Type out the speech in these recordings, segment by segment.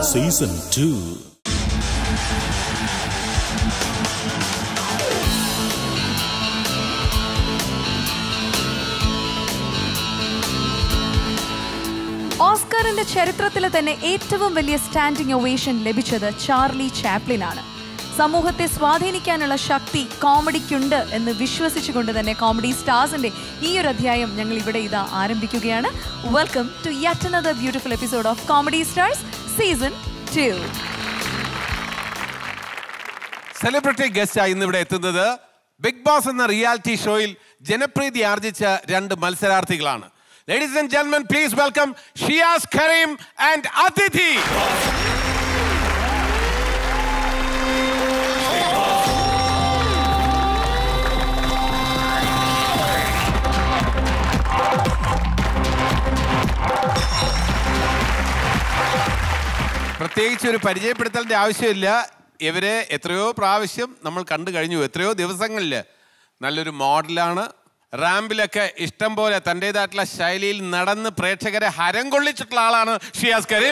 Season two ഓസ്കറിന്റെ ചരിത്രത്തിലെ തന്നെ ഏറ്റവും വലിയ സ്റ്റാൻഡിംഗ് ഒവേഷൻ ലഭിച്ചത് ചാർലി ചാപ്ലിനാണ് സമൂഹത്തെ സ്വാധീനിക്കാനുള്ള ശക്തി കോമഡിക്കുണ്ട് എന്ന് വിശ്വസിച്ചുകൊണ്ട് തന്നെ കോമഡി സ്റ്റാർസിന്റെ ഈ ഒരു അധ്യായം ഞങ്ങൾ ഇവിടെ ഇതാ ആരംഭിക്കുകയാണ് welcome to yet another beautiful episode of comedy stars season two celebrity ഗസ്റ്റായി ഇന്ന് ഇവിടെ എത്തുന്നത് ബിഗ് ബോസ് എന്ന റിയാലിറ്റി ഷോയിൽ ജനപ്രീതി ആർജിച്ച രണ്ട് മത്സരാർത്ഥികളാണ് ലേഡീസ് ആൻഡ് ജെന്മൻ please welcome Shiyas Kareem and Athidhi പ്രത്യേകിച്ച് ഒരു പരിചയപ്പെടുത്തലിന്റെ ആവശ്യമില്ല ഇവരെ എത്രയോ പ്രാവശ്യം നമ്മൾ കണ്ടു കഴിഞ്ഞു എത്രയോ ദിവസങ്ങളിൽ നല്ലൊരു മോഡലാണ് റാമ്പിലൊക്കെ ഇഷ്ടം പോലെ തൻ്റെതായിട്ടുള്ള ശൈലിയിൽ നടന്ന് പ്രേക്ഷകരെ ഹരം കൊള്ളിച്ചിട്ടുള്ള ആളാണ് ഷിയാസ് കരീം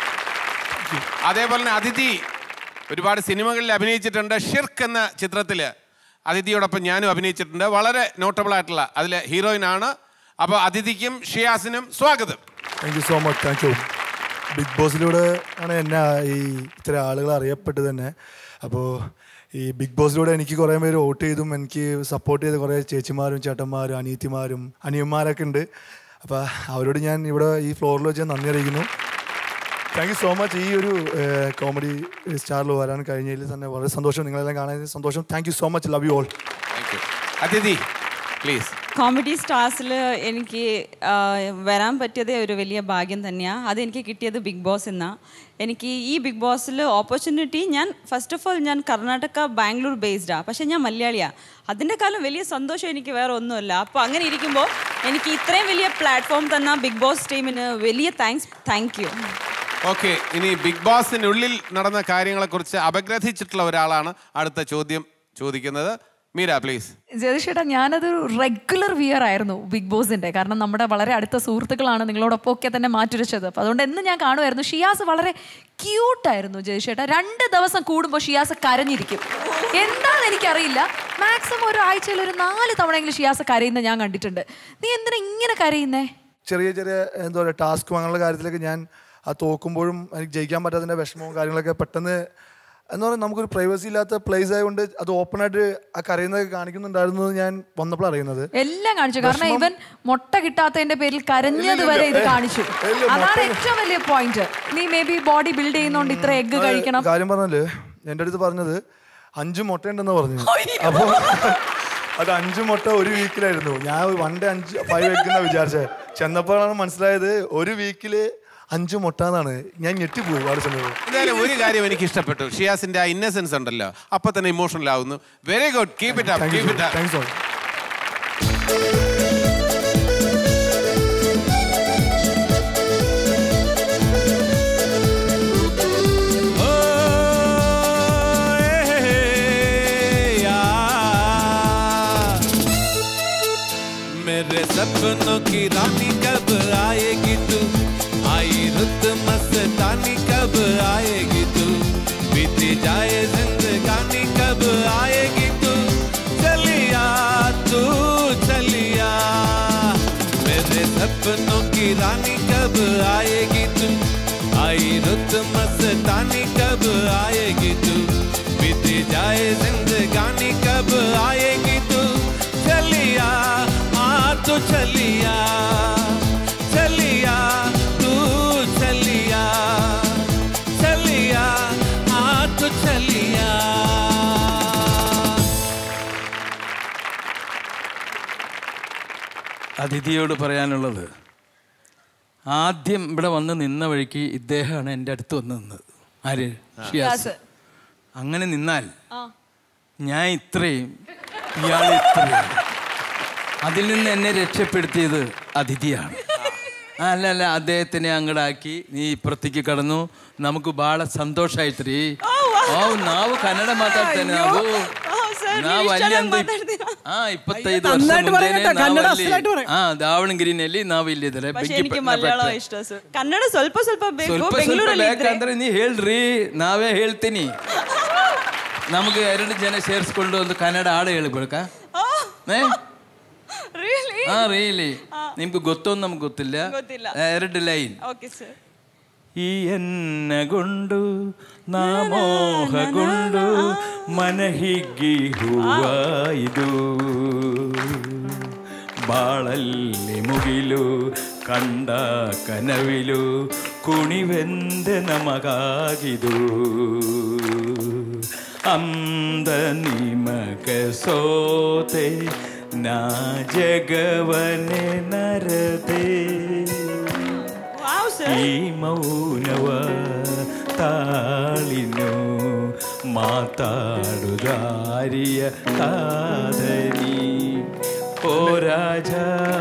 അതേപോലെ തന്നെ അതിഥി ഒരുപാട് സിനിമകളിൽ അഭിനയിച്ചിട്ടുണ്ട് ഷിർക്ക് എന്ന ചിത്രത്തിൽ അതിഥിയോടൊപ്പം ഞാനും അഭിനയിച്ചിട്ടുണ്ട് വളരെ നോട്ടബിൾ ആയിട്ടുള്ള അതിലെ ഹീറോയിനാണ് അപ്പോൾ അതിഥിക്കും ഷിയാസിനും സ്വാഗതം thank you so much thank you big ബോസിലൂടെ ആണ് എന്നെ ഈ ഇത്ര ആളുകൾ അറിയപ്പെട്ടത് തന്നെ അപ്പോൾ ഈ ബിഗ് ബോസിലൂടെ എനിക്ക് കുറേ പേര് വോട്ട് ചെയ്തും എനിക്ക് സപ്പോർട്ട് ചെയ്ത കുറേ ചേച്ചിമാരും ചേട്ടന്മാരും അനിയത്തിമാരും അനിയന്മാരൊക്കെ ഉണ്ട് അപ്പോൾ അവരോട് ഞാൻ ഇവിടെ ഈ ഫ്ലോറിൽ വെച്ച് നന്ദി അറിയിക്കുന്നു താങ്ക് യു സോ മച്ച് ഈ ഒരു കോമഡി സ്റ്റാറിൽ വരാൻ കഴിഞ്ഞതിൽ തന്നെ വളരെ സന്തോഷം നിങ്ങളെല്ലാം കാണാൻ സന്തോഷം thank you so much love you all thank you Athidhi please comedy സ്റ്റാർസിൽ എനിക്ക് ആ, വരാൻ പറ്റിയത് ഒരു വലിയ ഭാഗ്യം തന്നെയാണ് അത് എനിക്ക് കിട്ടിയത് ബിഗ് ബോസ് എന്നാ എനിക്ക് ഈ ബിഗ് ബോസിൽ ഓപ്പർച്യൂണിറ്റി ഞാൻ ഫസ്റ്റ് ഓഫ് ഓൾ ഞാൻ കർണാടക ബാംഗ്ലൂർ ബേസ്ഡാണ് പക്ഷേ ഞാൻ മലയാളിയാണ് അതിൻ്റെ കാലം വലിയ സന്തോഷം എനിക്ക് വേറെ ഒന്നുമില്ല അപ്പോൾ അങ്ങനെ ഇരിക്കുമ്പോൾ എനിക്ക് ഇത്രയും വലിയ പ്ലാറ്റ്ഫോം തന്ന ബിഗ് ബോസ് ടീമിന് വലിയ താങ്ക്സ് താങ്ക് യു ഓക്കെ ഇനി ബിഗ് ബോസിനുള്ളിൽ നടന്ന കാര്യങ്ങളെക്കുറിച്ച് അപഗ്രഥിച്ചിട്ടുള്ള ഒരാളാണ് അടുത്ത ചോദ്യം ചോദിക്കുന്നത് മീര പ്ലീസ് ജതിഷേട്ടാ ഞാനതൊരു റെഗുലർ വിയർ ആയിരുന്നു ബിഗ് ബോസിന്റെ കാരണം നമ്മുടെ വളരെ അടുത്ത സുഹൃത്തുക്കളാണ് നിങ്ങളോടൊപ്പം ഒക്കെ തന്നെ മാറ്റുരച്ചത് അപ്പൊ അതുകൊണ്ട് എന്ന് ഞാൻ കാണുമായിരുന്നു ഷിയാസ് വളരെ ക്യൂട്ടായിരുന്നു ജതിഷേട്ടാ രണ്ട് ദിവസം കൂടുമ്പോൾ ഷിയാസ് കരഞ്ഞിരിക്കും എന്താന്ന് എനിക്കറിയില്ല മാക്സിമം ഒരു ആഴ്ചയിൽ ഒരു നാല് തവണയെങ്കിലും ഷിയാസ് കരയുന്ന ഞാൻ കണ്ടിട്ടുണ്ട് നീ എന്തിനാ ഇങ്ങനെ കരയുന്നേ ചെറിയ ചെറിയ എന്താ പറയുക ടാസ്കും അങ്ങനെയുള്ള കാര്യത്തിലൊക്കെ ഞാൻ ആ തോക്കുമ്പോഴും എനിക്ക് ജയിക്കാൻ പറ്റാത്തതിൻ്റെ വിഷമവും കാര്യങ്ങളൊക്കെ പെട്ടെന്ന് എന്ന് പറഞ്ഞാൽ നമുക്കൊരു പ്രൈവസി ഇല്ലാത്ത പ്ലേസ് ആയതുകൊണ്ട് അത് ഓപ്പൺ ആയിട്ട് ആ കരയുന്നതൊക്കെ കാണിക്കുന്നുണ്ടായിരുന്നു എന്ന് ഞാൻ വന്നപ്പോൾ അറിയുന്നത് എല്ലാം കാണിച്ചു കാരണം ഇവൻ മുട്ട കിട്ടാത്തതിന്റെ പേരിൽ കരഞ്ഞത് വരെ ഇത് കാണിച്ചു ഇല്ല, അതാണ് ഏറ്റവും വലിയ പോയിന്റ് നീ മേ ബി ബോഡി ബിൽഡ് ചെയ്യുന്നോണ്ട് ഇത്ര എഗ് കഴിക്കണം കാര്യം പറഞ്ഞാല് എൻ്റെ അടുത്ത് പറഞ്ഞത് അഞ്ച് മുട്ട ഉണ്ടെന്ന് പറഞ്ഞു അപ്പോൾ അത് അഞ്ച് മുട്ട ഒരു വീക്കിലായിരുന്നു ഞാൻ വൺ ഡേ അഞ്ച് ഫൈവ് വെക്കുന്ന വിചാരിച്ചത് ചെന്നപ്പോഴാണ് മനസ്സിലായത് ഒരു വീക്കില് അഞ്ച് മുട്ട എന്നാണ് ഞാൻ ഞെട്ടിപ്പോയി പാട് സമയത്ത് എന്തായാലും ഒരു കാര്യം എനിക്ക് ഇഷ്ടപ്പെട്ടു ഷിയാസിന്റെ ആ ഇന്നസെൻസ് ഉണ്ടല്ലോ അപ്പൊ തന്നെ ഇമോഷണൽ ആവുന്നു very good keep it up thank you keep it up thanks all मेरे सपनों की रानी कब आएगी तू आई रुत मस्तानी कब आएगी तू बीती जाए जिंदगानी कब आएगी तू चलिया तू चलिया मेरे सपनों की रानी कब आएगी तू आई रुत मस्तानी कब आएगी तू बीती जाए जिंदगानी कब आएगी तू चलिया हाँ तो चलिया चलिया तू चलिया चलिया हाँ तो चलिया അതിഥിയോട് പറയാനുള്ളത് ആദ്യം ഇവിടെ വന്ന് നിന്ന വഴിക്ക് ഇദ്ദേഹമാണ് എൻ്റെ അടുത്ത് വന്ന് നിന്നത് ആര് ഷിയാസ് അങ്ങനെ നിന്നാൽ ഞാൻ ഇത്രയും ഇയാൾ ഇത്രയും അതിൽ നിന്ന് എന്നെ രക്ഷപ്പെടുത്തിയത് അതിഥിയാണ് ആ, അല്ല അല്ല അദ്ദേഹത്തിനെ അങ്ങടാക്കി നീ ಇಪ್ಪತ್ತಿಗೆ ಕಡನು ನಮಗೂ ಬಹಳ ಸಂತೋಷ ಆಯ್ತ್ರಿ ಓ ನಾವು ಕನ್ನಡ ಮಾತಾಡ್ತೇನೆ ನಾವು ಓ, sir, ನಾವು ನೀವು ಅಲ್ಲಿ ಇಷ್ಟೆಲ್ಲ ಒಂದು ಮಾತಾಡ್ತೀರಾ? ಆ ಇಪ್ಪತ್ತೈದು ಅಯ್ಯೋ, ವರ್ಷ ನನ್ನಾയിട്ട് ಮುಂದೆನೆ പറയണ്ട, ಕನ್ನಡ ನಾವಲ್ಲಿ- ಅಸಲಾയിട്ട് പറ. ಆ ದಾವಣಗೆರೆಯಲ್ಲಿ ನಾವು ಇಲ್ಲಿದ್ದಾರೆ പക്ഷെ ಬೆಂಕಿ എനിക്ക് ಪಟ್ಟಣ ಮಲಯಾಳ ಪಟ್ಟಣ. ಇಷ್ಟ ಸರ್ ಕನ್ನಡ ಸ್ವಲ್ಪ ಸ್ವಲ್ಪ ಬೇಕು ಸ್ವಲ್ಪ ಸ್ವಲ್ಪ ಬೆಂಗಳೂರಲ್ಲಿ ಇದ್ರೆ ಬೇಕಂದ್ರೆ ನೀ ಹೇಳ್ರಿ ನಾವೇ ಹೇಳ್ತೀನಿ ನಮಗೆ ಎರಡು ಜನ ಸೇರಿಸ್ಕೊಂಡು ಒಂದು ಕನ್ನಡ ಹಾಡು ಹೇಳ್ಬೇಕಾ ಏ? ರಿಯಲಿ ಹಾ ರೀಲಿ ನಿಮ್ಗೆ ಗೊತ್ತೊಂದು ನಮ್ಗೆ ಗೊತ್ತಿಲ್ಲ ಗೊತ್ತಿಲ್ಲ. ಎರಡು ಲೈನ್ ಓಕೆ ಸರ್ ಈ ಎನ್ನಗೊಂಡು ನಾ ಮೋಹಗೊಂಡು ಮನ ಹಿಗ್ಗಿ ಹೂವಾಯಿದು ಬಾಳಲ್ಲಿ ಮುಗಿಲು ಕಂಡ ಕನವಿಲು ಕುಣಿವೆಂದ ನಮಗಾಗಿದು ಅಂದ ನಿಮಗ ಸೋತೆ ನಾ ಜಗವನೆ ನರದೆ ವಾವ್ ಸರ್ ಈ ಮೌನವ ತಾಳಿನು ಮಾತಾಡುದಾರಿಯ ಕಾದನಿ ಓ ರಾಜ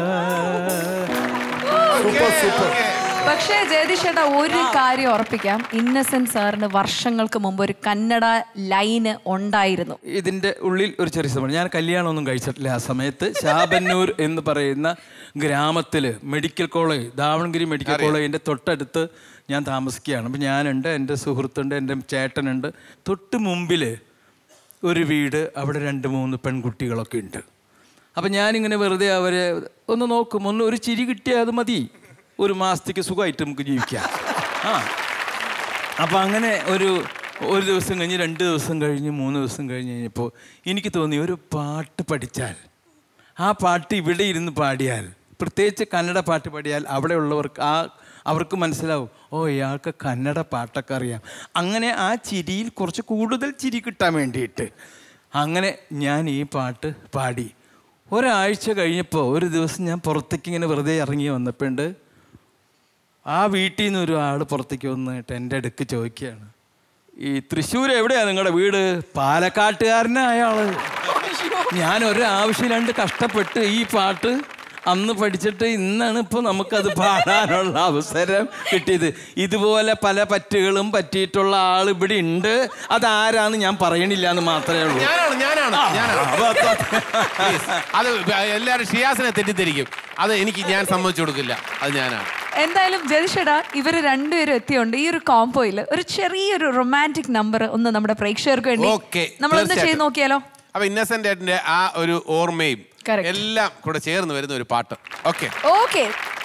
സൂപ്പർ സൂപ്പർ പക്ഷേ ജയതീഷ് ചേട്ടാ ഒരു കാര്യം ഉറപ്പിക്കാം ഇന്നസെന്റ് സാറിന് വർഷങ്ങൾക്ക് മുമ്പ് ഒരു കന്നഡ ലൈന് ഉണ്ടായിരുന്നു ഇതിൻ്റെ ഉള്ളിൽ ഒരു ചെറിയ സംഭവം ഞാൻ കല്യാണമൊന്നും കഴിച്ചിട്ടില്ല ആ സമയത്ത് ശാബന്നൂർ എന്ന് പറയുന്ന ഗ്രാമത്തിൽ മെഡിക്കൽ കോളേജ് ദാവണഗിരി മെഡിക്കൽ കോളേജിൻ്റെ തൊട്ടടുത്ത് ഞാൻ താമസിക്കുകയാണ് അപ്പം ഞാനുണ്ട് എൻ്റെ സുഹൃത്തുണ്ട് എൻ്റെ ചേട്ടനുണ്ട് തൊട്ട് മുമ്പിൽ ഒരു വീട് അവിടെ രണ്ട് മൂന്ന് പെൺകുട്ടികളൊക്കെ ഉണ്ട് അപ്പം ഞാനിങ്ങനെ വെറുതെ അവരെ ഒന്ന് നോക്കും ഒന്ന് ഒരു ചിരി കിട്ടിയാൽ അത് മതി ഒരു മാസത്തേക്ക് സുഖമായിട്ട് നമുക്ക് ജീവിക്കാം ആ അപ്പം അങ്ങനെ ഒരു ഒരു ദിവസം കഴിഞ്ഞ് രണ്ട് ദിവസം കഴിഞ്ഞ് മൂന്ന് ദിവസം കഴിഞ്ഞ് കഴിഞ്ഞപ്പോൾ എനിക്ക് തോന്നി ഒരു പാട്ട് പഠിച്ചാൽ ആ പാട്ട് ഇവിടെ ഇരുന്ന് പാടിയാൽ പ്രത്യേകിച്ച് കന്നഡ പാട്ട് പാടിയാൽ അവിടെ ഉള്ളവർക്ക് ആ അവർക്ക് മനസ്സിലാവും ഓ ഇയാൾക്ക് കന്നഡ പാട്ടൊക്കെ അറിയാം അങ്ങനെ ആ ചിരിയിൽ കുറച്ച് കൂടുതൽ ചിരി കിട്ടാൻ വേണ്ടിയിട്ട് അങ്ങനെ ഞാൻ ഈ പാട്ട് പാടി ഒരാഴ്ച കഴിഞ്ഞപ്പോൾ ഒരു ദിവസം ഞാൻ പുറത്തേക്ക് ഇങ്ങനെ വെറുതെ ഇറങ്ങി വന്നപ്പോണ്ട് ആ വീട്ടിൽ നിന്ന് ഒരു ആൾ പുറത്തേക്ക് വന്നിട്ട് എൻ്റെ അടുക്ക് ചോദിക്കുകയാണ് ഈ തൃശ്ശൂർ എവിടെയാണ് നിങ്ങളുടെ വീട് പാലക്കാട്ടുകാരനാ അയാള് ഞാൻ ഒരു ആവശ്യമില്ലാണ്ട് കഷ്ടപ്പെട്ട് ഈ പാട്ട് അന്ന് പഠിച്ചിട്ട് ഇന്നാണ് ഇപ്പോൾ നമുക്കത് പാടാനുള്ള അവസരം കിട്ടിയത് ഇതുപോലെ പല പറ്റുകളും പറ്റിയിട്ടുള്ള ആൾ ഇവിടെ ഉണ്ട് അതാരാന്ന് ഞാൻ പറയണില്ല എന്ന് മാത്രമേ ഉള്ളൂ ഞാനാണ് ഞാനാണ് ഞാനാണ് Please. അത് എല്ലാവരും ഷിയാസിനെ തെറ്റിദ്ധരിക്കും അത് എനിക്ക് ഞാൻ സമ്മതിച്ചു കൊടുക്കില്ല അത് ഞാനാണ് എന്തായാലും ജതിഷേടാ ഇവര് രണ്ടുപേരും എത്തിയുണ്ട് ഈ ഒരു കോംബോയിൽ ഒരു ചെറിയൊരു റൊമാൻറ്റിക് നമ്പർ ഒന്ന് നമ്മുടെ പ്രേക്ഷകർക്ക് വേണ്ടി Okay, നമ്മളൊന്ന് ചെയ്ത് തീർച്ചയായിട്ടും. നോക്കിയാലോ അപ്പൊ ഇന്നസെന്റ് ഏട്ടന്റെ ആ ഒരു ഓർമ്മയും Correct. എല്ലാം കൂടെ ചേർന്ന് വരുന്ന ഒരു പാട്ട് ഓക്കെ ഓക്കെ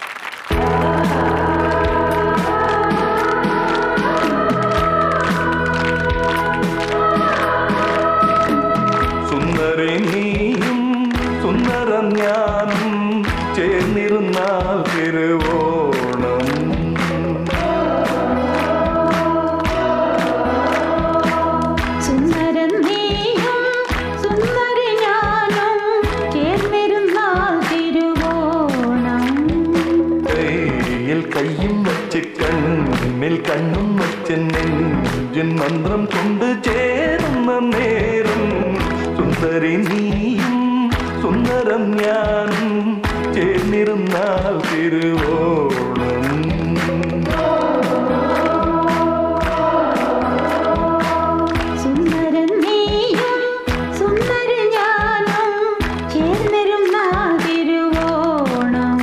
സുന്ദരി നീയും സുന്ദരം ഞാനും ചേർന്നിരുന്നാൽ തിരുവോണം സുന്ദരൻ നീയും സുന്ദരി ഞാനും ചേർന്നിരുന്നാൽ തിരുവോണം കയ്യിൽ കയ്യും വച്ച് കണ്ണിൽ കണ്ണും വച്ച് നെഞ്ചിൻ മന്ത്രം കൊണ്ട് ചേരുന്ന നേരം സുന്ദരി നീയും സുന്ദരം ഞാനും ചേർന്നിരുന്നാൽ തിരുവോണം സുന്ദരൻ നീയും സുന്ദരി ഞാനും ചേർന്നിരുന്നാൽ തിരുവോണം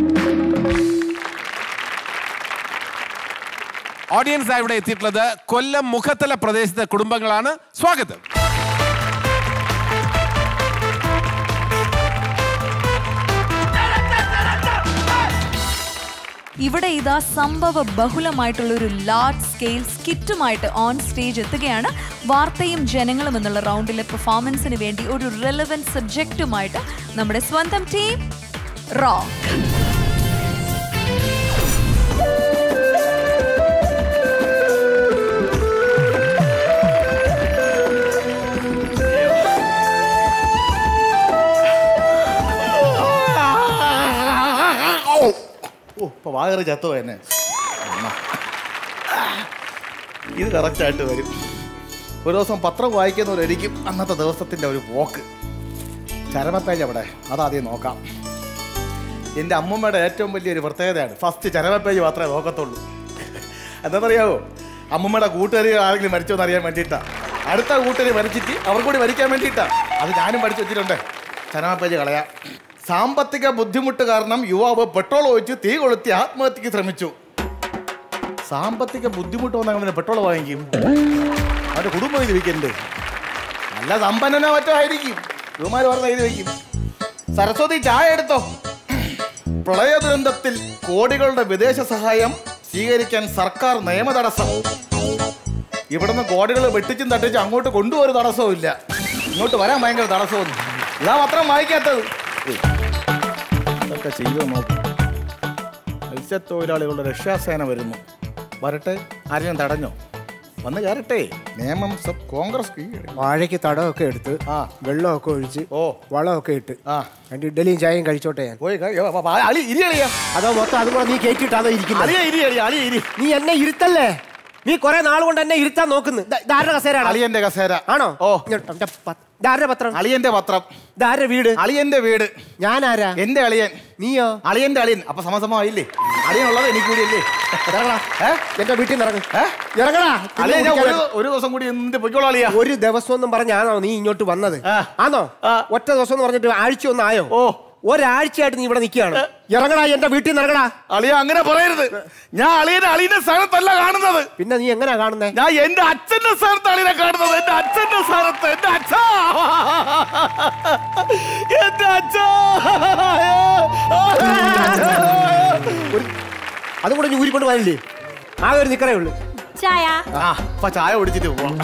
ഓഡിയൻസ് ഇവിടെ എത്തിയിട്ടുള്ളത് കൊല്ലം മുഖത്തല പ്രദേശത്തെ കുടുംബങ്ങളാണ് സ്വാഗതം ഇവിടെ ഇതാ സംഭവ ബഹുലമായിട്ടുള്ള ഒരു ലാർജ് സ്കെയിൽ സ്കിറ്റുമായിട്ട് ഓൺ സ്റ്റേജ് എത്തുകയാണ് വാർത്തയും ജനങ്ങളും എന്നുള്ള റൗണ്ടിലെ പെർഫോമൻസിന് വേണ്ടി ഒരു റെലവൻറ്റ് സബ്ജക്റ്റുമായിട്ട് നമ്മുടെ സ്വന്തം ടീം റോക്ക് ഓ ഇപ്പൊ വാകറി ചത്തോ എന്നെ അമ്മ. ഇത് കറക്റ്റായിട്ട് വരും ഒരു ദിവസം പത്രം വായിക്കുന്നവരായിരിക്കും അന്നത്തെ ദിവസത്തിൻ്റെ ഒരു പോക്ക് ചരമ പേജ് അവിടെ അതാദ്യം നോക്കാം എൻ്റെ അമ്മമ്മയുടെ ഏറ്റവും വലിയൊരു പ്രത്യേകതയാണ് ഫസ്റ്റ് ചരമ പേജ് മാത്രമേ നോക്കത്തുള്ളൂ എന്താണെന്നറിയാവോ അമ്മമ്മയുടെ കൂട്ടുകാരി ആരെങ്കിലും മരിച്ചോ എന്ന് അറിയാൻ വേണ്ടിയിട്ടാണ് അടുത്ത കൂട്ടുകാരി മരിച്ചിട്ട് അവർ കൂടി മരിക്കാൻ വേണ്ടിയിട്ടാണ് അത് ഞാനും പഠിച്ചു വെച്ചിട്ടുണ്ട് ചരമ പേജ് കളയാം സാമ്പത്തിക ബുദ്ധിമുട്ട് കാരണം യുവാവ് പെട്രോൾ ഒഴിച്ച് തീ കൊളുത്തി ആത്മഹത്യക്ക് ശ്രമിച്ചു സാമ്പത്തിക ബുദ്ധിമുട്ട് വന്നാൽ അവന് പെട്രോൾ വാങ്ങിക്കും അവന്റെ കുടുംബം ഇത് വയ്ക്കണ്ട് നല്ല സമ്പന്നനോ മറ്റോ ആയിരിക്കും യുവമാർ പറഞ്ഞ ഇത് വയ്ക്കും സരസ്വതി ചായ എടുത്തോ പ്രളയ ദുരന്തത്തിൽ കോടികളുടെ വിദേശ സഹായം സ്വീകരിക്കാൻ സർക്കാർ നിയമ തടസ്സം ഇവിടുന്ന് കോടികൾ വെട്ടിച്ചും തട്ടിച്ചും അങ്ങോട്ട് കൊണ്ടുപോയൊരു തടസ്സവും ഇല്ല ഇങ്ങോട്ട് വരാൻ ഭയങ്കര തടസ്സവും ഇതാ പത്രം വായിക്കാത്തത് ഏയ്, ഇതൊക്കെ ചെയ്യുമോ നോക്കും മത്സ്യത്തൊഴിലാളികളുടെ രക്ഷാസേന വരുന്നു വരട്ടെ ആരെയും തടഞ്ഞോ വന്ന് കയറട്ടെ നിയമം സബ് കോൺഗ്രസ് കീഴടക്കി. വാഴയ്ക്ക് തടമൊക്കെ എടുത്ത് ആ. വെള്ളമൊക്കെ ഒഴിച്ച് ഓ. വളമൊക്കെ ഇട്ട് ആ അതിന്റെ ഇഡലിയും ചായയും കഴിച്ചോട്ടെ ഞാൻ പോയി കഴി- വാ, വാ, അളി ഇരി അളിയാ അതോ മൊത്തം അതും കൂടെ നീ കേട്ടിട്ടാണോ ഇരിക്കുന്നത് അളിയ ഇരി അളിയ അളിയ ഇരി നീ എന്നെ ഇരുത്തല്ലേ നീ കുറെ നാൾ കൊണ്ട് എന്നെ ഇരുത്താൻ നോക്കുന്നു ദാ- ഇതാരുടെ കസേരയാണ് അളിയന്റെ കസേര ആണോ ഓ ഇങ്ങോട്ട് അവന്റെ പ- ഇതാരുടെ പത്രം അളിയന്റെ പത്രം ഇതാരുടെ വീട് അളിയന്റെ വീട് ഞാനാരാ എന്റെ അളിയൻ നീയോ അളിയന്റെ അളിയൻ അപ്പൊ സമസമായില്ലേ അളിയനുള്ളത് എനിക്ക് കൂടി അല്ലേ ഇറങ്ങടാ ഏ? എന്റെ വീട്ടിൽ നിന്ന് ഇറങ്ങ് ഏ? ഇറങ്ങടാ അളിയ ഞാൻ തിന്ന് ഒരു ഒരു ദിവസം കൂടി എന്ത് പൊയ്ക്കോളാം അളിയ ഒരു ദിവസം ഒന്നും പറഞ്ഞാണോ നീ ഇങ്ങോട്ട് വന്നത് ആ. ആണോ ആ. ഒറ്റ ദിവസം എന്ന് പറഞ്ഞിട്ട് ആഴ്ച ഒന്നായോ ഓ. ഒരാഴ്ചയായിട്ട് നീ ഇവിടെ നിൽക്കുകയാണ് ഇറങ്ങടാ എന്റെ വീട്ടിൽ നിന്ന് ഇറങ്ങടാ അളിയ അങ്ങനെ പറയരുത് ഞാൻ അളിയനെ അളിയന്റെ സ്ഥാനത്തല്ല കാണുന്നത് പിന്നെ നീ എങ്ങനെയാ കാണുന്നേ ഞാൻ എന്റെ അച്ഛന്റെ സ്ഥാനത്ത് അളിയനെ കാണുന്നത് എന്റെ അച്ഛന്റെ സ്ഥാനത്ത് എന്റെ അച്ഛ എന്റെ അച്ഛ ഒരു- അതും കൂടെ നീ ഊരിക്കൊണ്ട് പോയില്ലേ ആ ഒരു നിക്കറേ ഉള്ളു ചായ ആ അപ്പൊ ചായ കുടിച്ചിട്ട് പോവാം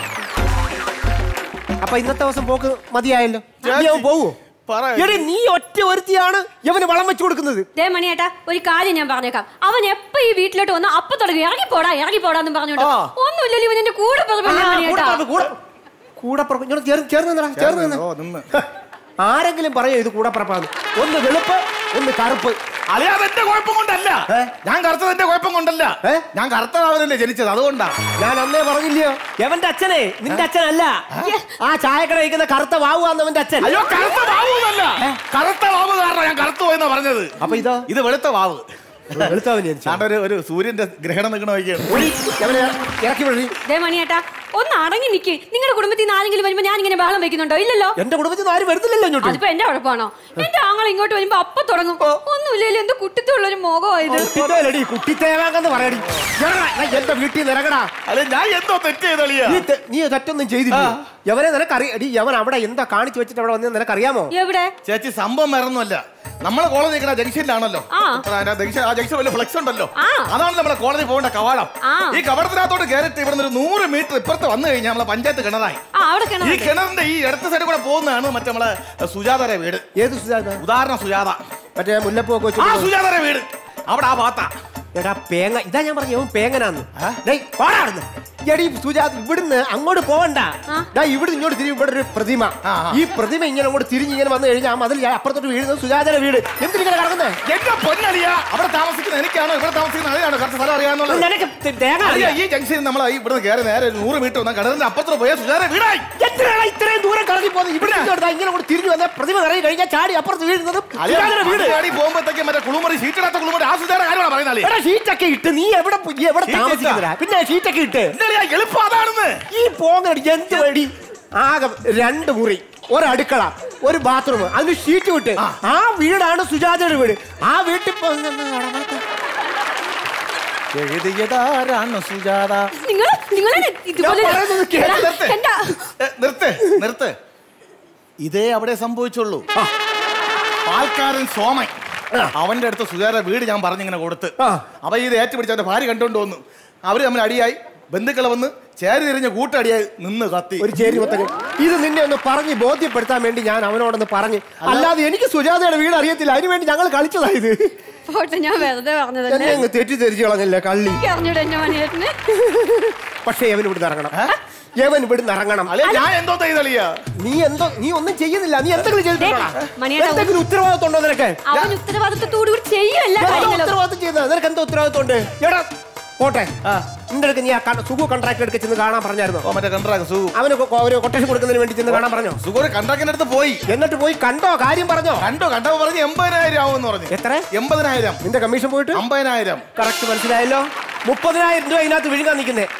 അപ്പൊ ഇന്നത്തെ ദിവസം പോക്ക് മതിയായല്ലോ ചേച്ചി, നീ അവൻ പോവോ പറ. എടി നീ ഒറ്റ ഒരുത്തിയാണ് ഇവന് വളം വെച്ചു കൊടുക്കുന്നത് ദേ മണിയേട്ടാ ഒരു കാര്യം ഞാൻ പറഞ്ഞേക്കാം അവൻ എപ്പോ ഈ വീട്ടിലോട്ട് വന്നു അപ്പൊ തുടങ്ങി ഇറങ്ങി പോടാ ഇറങ്ങി പോടാന്ന് പറഞ്ഞോണ്ട് ആ. ഒന്നുമില്ലല്ലോ ഇവൻ എന്റെ കൂടെ പറഞ്ഞില്ല ആ, മണിയേട്ടാ കൂടെ കൂടെ കൂടെ പറ- ഇങ്ങോട്ട് ചേർന്ന് ചേർന്ന് നിന്നെടാ, ചേർന്ന് നിന്ന് ഓ നിന്ന് ആരെങ്കിലും പറയോ ഇത് കൂടെ പറപ്പാന്ന് ഒന്ന് വെളുപ്പ് ഒന്ന് കറുപ്പ് അളിയ അതെന്റെ കുഴപ്പം കൊണ്ടല്ല ഏ? ഞാൻ കറുത്തത് എന്റെ കുഴപ്പം കൊണ്ടല്ല ഏ? ഞാൻ കറുത്തതാവനല്ലേ ജനിച്ചത് അതുകൊണ്ടാ ഞാൻ അന്നേ പറഞ്ഞില്ലയോ എവന്റെ അച്ഛനെ നിന്റെ അച്ഛനല്ല ആ ചായക്കട വയ്ക്കുന്ന കറുത്ത വാവുവാന്നവന്റെ അച്ഛൻ അയ്യോ കറുത്ത വാവൂന്നല്ല കറുത്ത വാവ് കാരണം ഞാൻ കറുത്തു പോയെന്നാ പറഞ്ഞത് അപ്പൊ ഇതോ ഇത് വെളുത്ത വാവ് വെളുത്തവൻ ജനിച്ചു ചാണ്ട ഒരു ഒരു സൂര്യന്റെ ഗ്രഹണം നിൽക്കണ വയ്ക്കാണ് ഓടി, എവനെ ഇറക്കി വിടറി ദേ മണിയേട്ടാ ഒന്ന് അടങ്ങി നിക്ക് നിങ്ങളുടെ കുടുംബത്തിൽ നിന്ന് ആരെങ്കിലും വരുമ്പോ ഞാൻ ഇങ്ങനെ ബഹളം വെക്കുന്നുണ്ടോ ഇല്ലല്ലോ എന്റെ കുടുംബത്തിൽ നിന്ന് ആരും വരുന്നില്ലല്ലോ ഇങ്ങോട്ട് അതിപ്പോ എന്റെ കുഴപ്പമാണോ എന്റെ ആങ്ങൾ ഇങ്ങോട്ട് വരുമ്പോ അപ്പൊ തുടങ്ങും ഒന്നുമില്ലല്ലോ എന്ത് കുട്ടിത്തുള്ള ഒരു മുഖമായത് കുട്ടിത്തേലടി കുട്ടിത്തേവാങ്കെന്ന് പറയടി ഇറങ്ങടാ, ഞാൻ എന്റെ വീട്ടിൽ നിന്ന് ഇറങ്ങടാ അല്ലെ ഞാൻ എന്തോ തെറ്റ് ചെയ്തളിയ നീ തെ- നീ തെറ്റൊന്നും ചെയ്തില്ല യവനെ നിനക്കറിയ എടി യവൻ അവിടെ എന്താ കാണിച്ചു വെച്ചിട്ട് അവിടെ വന്നത് നിനക്കറിയാമോ എവിടെ ചേച്ചി സംഭവം വേറൊന്നുമല്ല നമ്മളെ കോളേജ് നിൽക്കുന്ന ജംഗ്ഷനിലാണല്ലോ ആ. ആ ജംഗ്ഷൻ ആ ജംഗ്ഷൻ വലിയ ഫ്ലെക്സ് ഉണ്ടല്ലോ ആ. അതാണ് നമ്മളെ കോളേജിൽ പോകേണ്ട കവാടം ആ. ഈ കവാടത്തിനകത്തോട്ട് കയറിയിട്ട് ഇവിടുന്ന് ഒരു നൂറ് മീറ്റർ ഇപ്പുറത്ത് വന്നു കഴിഞ്ഞാൽ നമ്മളെ പഞ്ചായത്ത് കിണറായി ആ അവിടെ ഈ കിണറുണ്ട്. കിണറിന്റെ ഈ ഇടത്ത സൈഡിൽ കൂടെ പോകുന്നതാണ് മറ്റേ നമ്മളെ സുജാതയുടെ വീട് ഏത് സുജാത ഉദാഹരണം സുജാത മറ്റേ മുല്ലപ്പൂക്കെ ആ വെച്ചിട്ട് സുജാതയുടെ വീട് അവിടെ ആ ഭാഗത്താ എടാ പേങ്ങ ഇതാ ഞാൻ പറഞ്ഞു ഇവൻ പേങ്ങനാന്ന് ഡേയ്, പോടാ അവിടുന്ന്. എടീ സുജാത് ഇവിടുന്ന് അങ്ങോട്ട് പോവണ്ട ഡാ ഇവിടുന്ന് ഇങ്ങോട്ട് തിരിയും ഇവിടെ ഒരു പ്രതിമ ആ, ആ. ഈ പ്രതിമ ഇങ്ങനെ അങ്ങോട്ട് തിരിഞ്ഞ് ഇങ്ങനെ വന്നു കഴിഞ്ഞാൽ ആ മതിൽ അപ്പുറത്തോട്ട് വീഴുന്നത് സുജാതയുടെ വീട് എന്തിനിങ്ങനെ കിടക്കുന്നേ എന്റെ പൊന്നളിയ അവിടെ താമസിക്കുന്ന എനിക്കാണോ ഇവിടെ താമസിക്കുന്ന അതിനാണോ കറക്റ്റ് സ്ഥലം അറിയാന്നുള്ളത് നിനക്ക് തെ- തേങ്ങ അളിയ, അറിയാം. ഈ ജംഗ്ഷനിൽ നമ്മൾ ഈ ഇവിടുന്ന് കയറി നേരെ ഒരു നൂറ് മീറ്റർ വന്നാൽ കിണറിന്റെ അപ്പുറത്ത് പോയ സുജാത വീടായി എത്രയാണ് ഇത്രയും ദൂരം കറങ്ങി പോകുന്നത് ഇവിടെ ഇങ്ങോട്ട് ദാ ഇങ്ങനെ കൂടെ തിരിഞ്ഞു വന്ന പ്രതിമ ഇറങ്ങി കഴിഞ്ഞാൽ ചാടി അപ്പുറത്ത് വീഴുന്നത് സുജാതയുടെ വീട് വീട് പോകുമ്പോഴത്തേക്ക് മറ്റേ കുളുമറി ഷീറ്റിടാത്ത കുളുമറി ആ സുജാത കാര്യമാണ് പറയുന്നത് എടാ ഷീറ്റൊക്കെ ഇട്ട് നീ എവിടെ പോയി- നീ എവിടെ ഷീറ്റ് താമസിക്കുന്നില്ല പിന്നെ ഷീറ്റൊക്കെ ഇട്ട് എളുപ്പം അതാണെന്ന് ഈ പോങ്ങടി എന്ത് വഴി ആകെ രണ്ട് മുറി ഒരടുക്കള ഒരു ബാത്റൂം അതിന് ഷീറ്റ് വിട്ട് ആ വീടാണ് സുജാതയുടെ വീട് ആ വീട്ടിൽ പോ- എഴുതിയതാരാണ് സുജാത നിങ്ങൾ നിങ്ങൾ ഇതുപോലെ ഞാൻ പറയുന്നത് കേൾക്ക്, എടാ, നിർത്ത്. എന്റെ ഏ, നിർത്ത് നിർത്ത് ഇതേ അവിടെ സംഭവിച്ചുള്ളൂ പാൽക്കാരൻ സോമൻ അവന്റെ അടുത്ത് സുജാത വീട് ഞാൻ പറഞ്ഞിങ്ങനെ കൊടുത്ത് ആ. അപ്പൊ ഇത് ഏറ്റുപിടിച്ച് അവന്റെ ഭാര്യ കണ്ടോണ്ട് വന്നു അവര് തമ്മിൽ അടിയായി ബന്ധുക്കൾ വന്ന് ചേരി തിരിഞ്ഞ് കൂട്ടടിയായി നിന്ന് കത്തി ഒരു ചേരി മൊത്തം ഇത് നിന്നെ ഒന്ന് പറഞ്ഞ് ബോധ്യപ്പെടുത്താൻ വേണ്ടി ഞാൻ അവനോടൊന്ന് പറഞ്ഞ് അല്ലാതെ എനിക്ക് സുജാതയുടെ വീട് അറിയത്തില്ല അതിനു വേണ്ടി ഞങ്ങൾ കളിച്ചതാ ഇത് പോട്ടെ ഞാൻ വെറുതെ എന്നെ പറഞ്ഞതല്ലേ അങ്ങ് തെറ്റിദ്ധരിച്ചു കളഞ്ഞില്ല കള്ളി എനിക്ക് അറിഞ്ഞൂടെ എന്റെ മണിയേട്ടന് പക്ഷേ യവൻ ഇവിടുന്ന് ഇറങ്ങണം യവൻ ഇവിടുന്ന് ഇറങ്ങണം അല്ലെ ഞാൻ എന്തോ ചെയ്തളിയ നീ എന്തോ നീ ഒന്നും ചെയ്യുന്നില്ല നീ എന്തെങ്കിലും ചെയ്തിട്ടുണ്ടോടാ? ദേ, മണിയേട്ടാ, എന്തെങ്കിലും ഉത്തരവാദിത്വം ഉണ്ടോ നിനക്ക് അവൻ ഉത്തരവാദിത്തത്തോടു കൂടി ചെയ്യുമല്ല എന്താ കാര്യങ്ങളും ഉത്തരവാദിത്വം ചെയ്യുന്നത് നിനക്ക് എന്തോ ഉത്തരവാദിത്വം ഉണ്ട് എടാ പോട്ടെ നിന്റെ അടുക്ക് നീ ആ കണ്ട- സുഖു കോൺട്രാക്ട് എടുക്ക ചെന്ന് കാണാൻ പറഞ്ഞായിരുന്നോ ഓ മറ്റേ കണ്ടാക്ക് സു അവന് കൊ- ഒരു കൊട്ടേഷൻ കൊടുക്കുന്നതിന് വേണ്ടി ചെന്ന് കാണാൻ പറഞ്ഞോ സുഗോര് കണ്ടാക്കിന്റെ അടുത്ത് പോയി എന്നിട്ട് പോയി കണ്ടോ കാര്യം പറഞ്ഞോ കണ്ടോ കണ്ടപ്പോ പറഞ്ഞ് എൺപതിനായിരം ആവുമെന്ന് പറഞ്ഞു എത്ര എൺപതിനായിരം നിന്റെ കമ്മീഷൻ പോയിട്ട് അമ്പതിനായിരം കറക്റ്റ് മനസ്സിലായല്ലോ മുപ്പതിനായിരം രൂപ ഇതിനകത്ത് വിഴുങ്ങാൻ നിൽക്കുന്നേ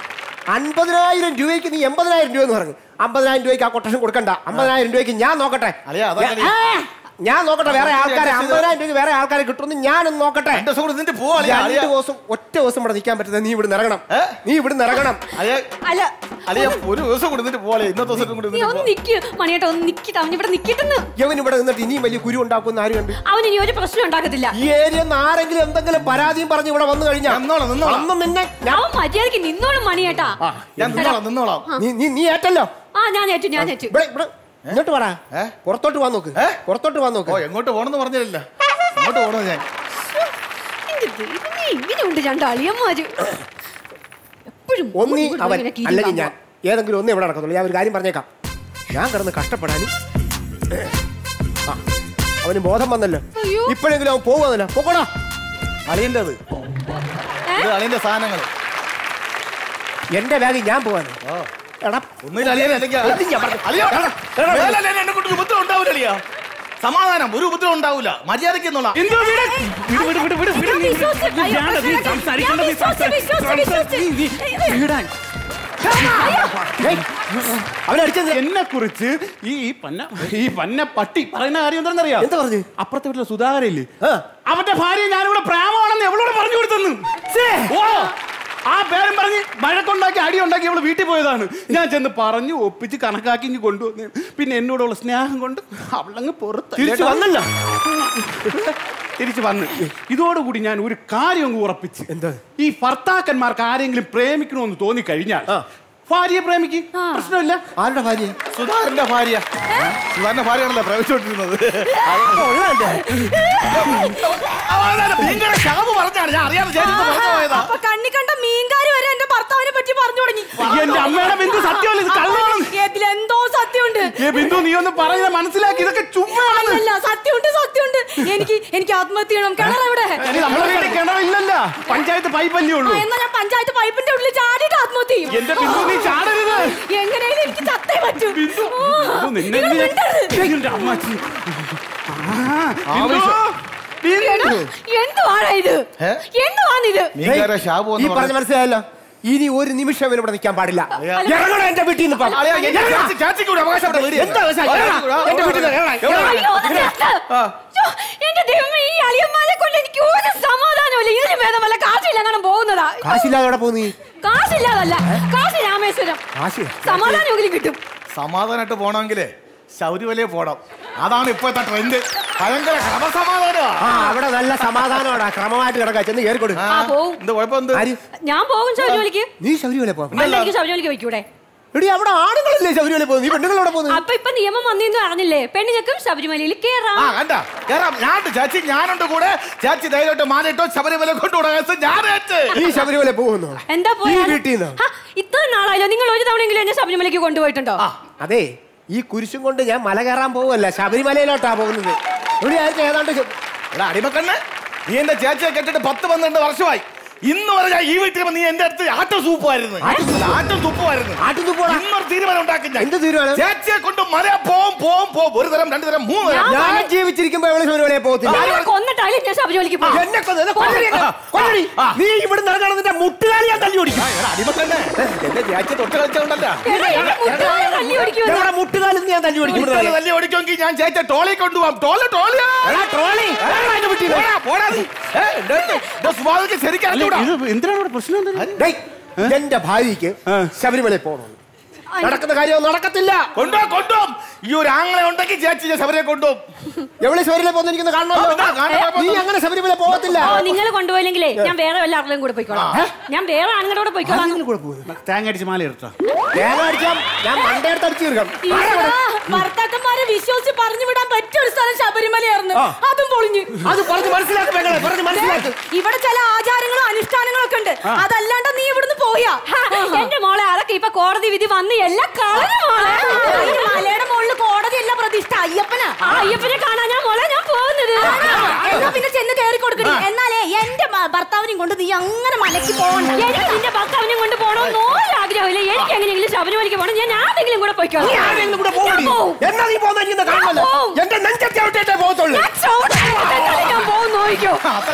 അൻപതിനായിരം രൂപയ്ക്ക് നീ എൺപതിനായിരം രൂപ എന്ന് പറഞ്ഞു അമ്പതിനായിരം രൂപയ്ക്ക് ആ കൊട്ടേഷൻ കൊടുക്കണ്ട അമ്പതിനായിരം രൂപയ്ക്ക് ഞാൻ നോക്കട്ടെ അളിയാ, അതാണ് ഞാൻ- ആ, ഞാൻ നോക്കട്ടെ വേറെ ആൾക്കാരെ അമ്പതിനായിരം രൂപയ്ക്ക് വേറെ ആൾക്കാരെ കിട്ടുമെന്ന് ഞാനൊന്ന് നോക്കട്ടെ രണ്ട് ദിവസം കൂടി നിന്നിട്ട് പോവാ അളിയാ, രണ്ട് അളിയാ. ദിവസം ഒറ്റ ദിവസം ഇവിടെ നിൽക്കാൻ പറ്റുന്നത് നീ ഇവിടെ ഇറങ്ങണം നീ ഇവിടെ ഇറങ്ങണം അളിയാ, അല്ല അളിയാ, ഒരു ദിവസം കൂടി നിന്നിട്ട് പോവാളെ ഇന്നത്തെ ദിവസം കൂടി നീ നിന്നിട്ട് ഒന്ന് പോവാം. നിക്ക് മണിയേട്ടാ ഒന്ന് നിക്കി അവൻ ഇവിടെ നിക്കിട്ടെന്ന് യവൻ ഇവിടെ നിന്നിട്ട് ഇനിയും വലിയ കുരു ഉണ്ടാക്കുമെന്ന് ആര് കണ്ടു അവൻ ഇനി ഒരു പ്രശ്നം ഉണ്ടാക്കത്തില്ല ഈ ഏരിയ ആരെങ്കിലും എന്തെങ്കിലും പരാതിയും പറഞ്ഞ് ഇവിടെ വന്നു കഴിഞ്ഞാൽ നിന്നോളാം, നിന്നോളാം. അന്ന് നിന്നെ ഞാൻ- അവൻ മര്യാദക്ക് നിന്നോളും മണിയേട്ടാ ഞാൻ നിന്നോളാം നിന്നോളാം നീ നീ നീ ഏറ്റല്ലോ ആ ഞാൻ ഏറ്റു ഞാൻ ഏറ്റു ഇവിടെ ഇവിടെ ഇങ്ങോട്ട് പറ ഏ? പുറത്തോട്ട് വാ നോക്ക് ഏ? പുറത്തോട്ട് വാ നോക്ക് ഓ എങ്ങോട്ട് പോണെന്ന് പറഞ്ഞില്ല എങ്ങോട്ട് പോണെന്ന് ഞാൻ എന്റെ ദൈവമേ, ഇങ്ങനെയുണ്ട് രണ്ട് അളിയന്മാര് എപ്പോഴും ഒന്നി ഇങ്ങോട്ട് അവൻ ഇങ്ങനെ കീരി അല്ലെങ്കിൽ ഞാൻ കാണുക. ഏതെങ്കിലും ഒന്നേ ഇവിടെ നടക്കത്തുള്ളൂ ഞാൻ ഒരു കാര്യം പറഞ്ഞേക്കാം ഞാൻ കിടന്ന് കഷ്ടപ്പെടാനും ആ, അവന് ബോധം വന്നല്ലോ അയ്യോ. ഇപ്പോഴെങ്കിലും അവൻ പോകുന്നല്ലോ പോക്കോടാ അളിയന്റെ അത് ഇത് അളിയന്റെ സാധനങ്ങൾ എന്റെ ബാഗിൽ ഞാൻ പോവാണ് എടാ ഒന്നുമില്ല അളിയനെ അല്ലെങ്കിൽ ഇത് ഞാൻ പറഞ്ഞു. അളിയാ, എടാ, എടാ, മേലാൽ എന്നെ കൊണ്ട് ഒരു ഉപദ്രവം ഉണ്ടാവൂല അളിയാ സമാധാനം ഒരു ഉപദ്രവം ഉണ്ടാവൂല മര്യാദയ്ക്ക് എന്നുള്ള ഞാൻ വിശ്വസിച്ച്- അയ്യോ, പ്രശ്നമില്ല. ഞാൻ വിശ്വസിച്ച്, വിശ്വസിച്ച്, വിശ്വസിച്ച്. ഏയ്, അവനെ അടിച്ചത് എന്നെ കുറിച്ച് ഈ ഈ പന്ന ഈ പന്ന പട്ടി പറയുന്ന കാര്യം എന്താണെന്നറിയാം എന്താ പറഞ്ഞു? അപ്പുറത്തെ വീട്ടിലെ സുധാകരയില്ലേ ആ. അവന്റെ ഭാര്യ ഞാനിവിടെ പ്രേമമാണെന്ന് എവളോട് പറഞ്ഞു കൊടുത്തെന്ന് ഓ ആ പേരും പറഞ്ഞ് മഴക്കൊണ്ടാക്കി അടി ഉണ്ടാക്കി ഇവള് വീട്ടിൽ പോയതാണ് ഞാൻ ചെന്ന് പറഞ്ഞു ഒപ്പിച്ച് കണക്കാക്കി ഇങ്ങ് കൊണ്ടുവന്നു പിന്നെ എന്നോടുള്ള സ്നേഹം കൊണ്ട് അവളങ്ങ് പുറത്ത് തിരിച്ചു വന്നല്ലോ തിരിച്ചു വന്ന് ഇതോടുകൂടി ഞാൻ ഒരു കാര്യം അങ്ങ് ഉറപ്പിച്ച് എന്താ? ഈ ഭർത്താക്കന്മാർക്ക് ആരെങ്കിലും പ്രേമിക്കണമെന്ന് തോന്നിക്കഴിഞ്ഞാൽ ആ. ഭാര്യയെ പ്രേമിക്ക് പ്രശ്നമില്ല ആരുടെ ഭാര്യ സുധാകരന്റെ ഭാര്യ സുധാകരന്റെ ഭാര്യയാണല്ലോ പ്രവേശിച്ചോണ്ടിരുന്നത് ഭീകര ശാപ് പറഞ്ഞാണ് ഞാൻ അറിയാതെ ചേച്ചി പറഞ്ഞു പോയതാ അപ്പൊ കണ്ണി കണ്ട മീൻകാരി വരെ എന്റെ ഭർത്താവിനെ പറ്റി പറഞ്ഞു തുടങ്ങി എന്റെ അമ്മയുടെ ബിന്ദു സത്യമല്ല ഇത് കള്ളമാണ് ഇതിലെന്തോ സത്യമുണ്ട് ഏ ബിന്ദു നീ ഒന്ന് പറയുന്നത് മനസ്സിലാക്കി ഇതൊക്കെ ചുമ്മാണ് അല്ല സത്യമുണ്ട് സത്യമുണ്ട് എനിക്ക് എനിക്ക് ആത്മഹത്യ ചെയ്യണം കിണർ എവിടെ നമ്മളെ വീട്ടിൽ കിണറില്ലല്ല പഞ്ചായത്ത് പൈപ്പല്ലേ ആ, ഉള്ളൂ എന്നാ ഞാൻ പഞ്ചായത്ത് പൈപ്പിന്റെ ഉള്ളിൽ ചാടിയിട്ട് ആത്മഹത്യ ചെയ്യും എന്റെ ബിന്ദു നീ ചാടരുത് എങ്ങനെയാലും എനിക്ക് ചത്തേ പറ്റൂ ബിന്ദു ആ, ബിന്ദു, നിന്നെ നിങ്ങൾ ഞാൻ- മിണ്ടരുത്. എന്റെ അമ്മച്ചി ആ, ബിന്ദു, എടാ, ബിന്ദു. എന്തുവാണ് ഇത് ഏ? എന്തുവാണിത് ഭീകര ശാപം ഈ എന്ന് പറഞ്ഞ പറഞ്ഞു മനസ്സിലായല്ലോ ഇനി ഒരു നിമിഷം ഇവൻ ഇവിടെ നിൽക്കാൻ പാടില്ല ഇറങ്ങണം എന്റെ വീട്ടിൽ നിന്ന് ഇപ്പം. അളിയാ, എന്റെ ചേച്ചി- ചേച്ചിക്ക് കൂടി അവകാശപ്പെട്ട വീട് എന്താ അവകാശം? ഇറങ്ങണം. എന്റെ വീട്ടിൽ നിന്ന് ഇറങ്ങണം. ഇറങ്ങണം. അയ്യോ, ഒന്ന് നിർത്ത്. ഛോ, എന്റെ ദൈവമേ ഈ അളിയന്മാരെ കൊണ്ട് എനിക്ക് ഒരു സമാധാനമില്ല ഇതിന് ഭേദം വല്ല കാശില്ല അങ്ങനെ പോകുന്നതാ കാശില്ലാതെ എവിടെ പോകുന്നു നീ കാശില്ലാതല്ല കാശി രാമേശ്വരം കാശി സമാധാനമെങ്കിലും കിട്ടും സമാധാനമായിട്ട് പോണമെങ്കിലേ ശൗര്യവലയെ പോണം അതാണ് ഇപ്പോഴത്തെ ട്രെൻഡ് ഭയങ്കര ക്രമസമാധാനമാ ആ അവിടെ നല്ല സമാധാനമാടാ ക്രമമായിട്ട് കിടക്കാ ചെന്ന് കയറിക്കൊടു ആ പോവും എന്ത് കുഴപ്പം എന്ത് ആര് ഞാൻ പോകും ശബരിമലയ്ക്ക് നീ ശബരിമല പോ അല്ല എനിക്ക് ശബരിമലയ്ക്ക് വയ്ക്കൂടെ എടി അവിടെ ആണുങ്ങളല്ലേ ശബരിമല പോകുന്നു നീ പെണ്ണുങ്ങളോടെ പോകുന്നു അപ്പൊ ഇപ്പൊ നിയമം വന്നിന്ന് അറിഞ്ഞില്ലേ പെണ്ണുങ്ങൾക്കും ശബരിമലയിൽ കേറാം ആ കണ്ട കേറാം ഞാനുണ്ട് ചേച്ചി ഞാനുണ്ട് കൂടെ ചേച്ചി ധൈര്യമായിട്ട് മാറിയിട്ടോ ശബരിമല കൊണ്ടുവിടാൻ ഞാനേറ്റ് നീ ശബരിമല പോകുന്നു എന്താ ഈ പോയാ വീട്ടിൽ നിന്ന് ഇത്ര നാളായല്ലോ നിങ്ങൾ ഒരു തവണയെങ്കിലും എന്നെ ശബരിമലയ്ക്ക് കൊണ്ടുപോയിട്ടുണ്ടോ അതെ ഈ കുരിശും കൊണ്ട് ഞാൻ മല കയറാൻ പോവല്ല ശബരിമലയിലോട്ടാ പോകുന്നത് ഇവിടെ ആഴ്ച ഏതാണ്ട് ശ- എടാ അടിമക്കണ്ണ് നീ എന്റെ ചേച്ചിയെ കെട്ടിട്ട് പത്ത് പന്ത്രണ്ട് വർഷമായി ഇന്ന് വരെ ഞാൻ ഈ വീട്ടിൽ വന്ന് നീ എന്റെ അടുത്ത് ആട്ടം സൂപ്പുമായിരുന്നു ആട്ടം തുപ്പുമായിരുന്നു ആട്ടുതുപ്പോടാ. ഇന്നൊരു തീരുമാനം ഉണ്ടാക്കി ഞാൻ. എന്ത് തീരുമാനം? ചേച്ചിയെ കൊണ്ട് മല പോവും പോവും പോവും ഒരു തരം രണ്ടു തരം മൂന്ന് തരം ഞാൻ ജീവിച്ചിരിക്കുമ്പോ എവിടെ ശബരിമലയിൽ പോകത്തില്ല നിങ്ങളെ കൊന്നിട്ടാലും ഞാൻ ശബരിമലയ്ക്ക് പോകും എന്നെ കൊന്ന് എന്നെ കൊല്ലടി എന്നെ. കൊല്ലടി. നീ ഇവിടെ നടക്കണം നിന്റെ മുട്ടുകാലി ഞാൻ തല്ലി ഓടിക്കും എടാ അടിമക്കണ്ണ് എന്റെ ചേച്ചി തൊട്ട് കളിച്ചോണ്ടല്ല എടാ, എന്നെ മുട്ടുകാലി തല്ലി ഓടിക്കുമെന്ന്. എവിടെ മുട്ടുകാലിൽ ഞാൻ തല്ലി ഓടിക്കും മുട്ടുകാല് തല്ലി ഓടിക്കുമെങ്കിൽ ഞാൻ ചേച്ചിയെ ടോളി കൊണ്ടുപോകാം ടോള് ടോളിയാ എടാ, ട്രോളി എടാ, എന്റെ വീട്ടിൽ നിന്ന്. പോടാ, പോടാ നീ. ഏ, എന്റെ അടുത്ത് എന്റെ സ്വഭാവത്തിൽ ശരിക്കും അറിഞ്ഞൂടാ. ഇത് എന്തിനാണ് ഇവിടെ പ്രശ്നം എന്താണ് ഡേയ്, എന്റെ ഭാര്യക്ക് ശബരിമലയിൽ പോകണം നടക്കുന്ന കാര്യം നടക്കത്തില്ല കൊണ്ടുപോ കൊണ്ടുപോകും ഈ ഒരു ആങ്ങളെ ഉണ്ടെങ്കിൽ ചേച്ചി ഞാൻ ശബരിയെ കൊണ്ടുപോകും എവിടെ ശബരിമല പോകുന്ന കാണണമല്ലോ ആ, കാണാൻ കുഴപ്പമൊന്നും നീ അങ്ങനെ ശബരിമല പോകത്തില്ല ഓ നിങ്ങൾ കൊണ്ടുപോയില്ലെങ്കിലേ ഞാൻ വേറെ വല്ല ആളുടെയും കൂടെ പോയിക്കോളാം ഞാൻ വേറെ ആണുങ്ങളുടെ കൂടെ പോയിക്കോളാം ആരെങ്കിലും കൂടെ പോകുന്നു തേങ്ങ അടിച്ച് മാല എടുത്തോ തേങ്ങ അടിച്ചാൽ ഞാൻ മണ്ടയെടുത്ത് അടിച്ചു തീർക്കാം ഈശ്വരാ, ഭർത്താക്കന്മാരെ വിശ്വസിച്ച് പറഞ്ഞു വിടാൻ പറ്റിയ ഒരു സ്ഥലം ശബരിമലയായിരുന്നു അതും പൊളിഞ്ഞു അത് പറഞ്ഞ് മനസ്സിലാക്കും പെങ്ങളെ പറഞ്ഞ് മനസ്സിലാക്കും ഇവിടെ ചില ആചാരങ്ങളും അനുഷ്ഠാനങ്ങളും ഒക്കെ ഉണ്ട് അതല്ലാണ്ട് നീ ഇവിടുന്ന് പോയാ എന്റെ മോളെ അതൊക്കെ ഇപ്പൊ കോടതി വിധി വന്ന് എല്ലാം കളഞ്ഞു മോളെ ഈ മലയുടെ മുകളിൽ കോടതി അല്ല പ്രതിഷ്ഠ അയ്യപ്പനാ ആ അയ്യപ്പനെ കാണാൻ ഞാൻ മോളെ ഞാൻ പോകുന്നത് എന്നാ പിന്നെ ചെന്ന് കയറി കയറി കൊടുക്കടി എന്നാലേ എന്റെ ഭ- ഭർത്താവിനെയും കൊണ്ട് നീ അങ്ങനെ മലക്ക് പോകണ്ട എനിക്ക് നിന്റെ ഭർത്താവിനെയും കൊണ്ട് പോകണമെന്ന് ഒരു ആഗ്രഹമില്ല എനിക്ക് എങ്ങനെയെങ്കിലും ശബരിമലയ്ക്ക് പോകണം ഞാൻ ആരെങ്കിലും കൂടെ പോയിക്കോളാം നീ ആരെങ്കിലും കൂടെ ഞാൻ പോകടി പോവും. എന്നാ നീ പോകുന്ന എനിക്ക് കാണുമല്ലോ ഞാൻ പോവും. എന്റെ നെഞ്ചത്തെ ഔട്ടേ പോകത്തുള്ളൂ ഞാൻ ചോദിച്ചാൽ ഞാൻ പോകും നോക്കിക്കോ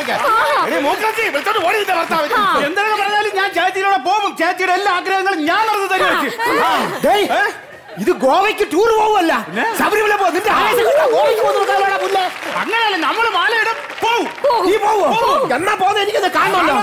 എന്തൊക്കെ പറഞ്ഞാലും ഞാൻ ചേച്ചിയിലൂടെ പോകും ചേച്ചിയുടെ എല്ലാ ആഗ്രഹങ്ങളും ഞാൻ നടന്നു തരുവാ ഡേയ്, ഇത് ഗോവയ്ക്ക് ടൂർ പോവല്ല ശബരിമല പോ നിന്റെ ആവേശം കണ്ടാ ഗോവയ്ക്ക് പോകുന്ന ആൾക്കാരാടാ പുല്ലേ. അങ്ങനെയല്ല നമ്മള് മാലയിടും പോവും നീ പോവോ എന്നാ പോകുന്ന എനിക്കത് കാണണമല്ലോ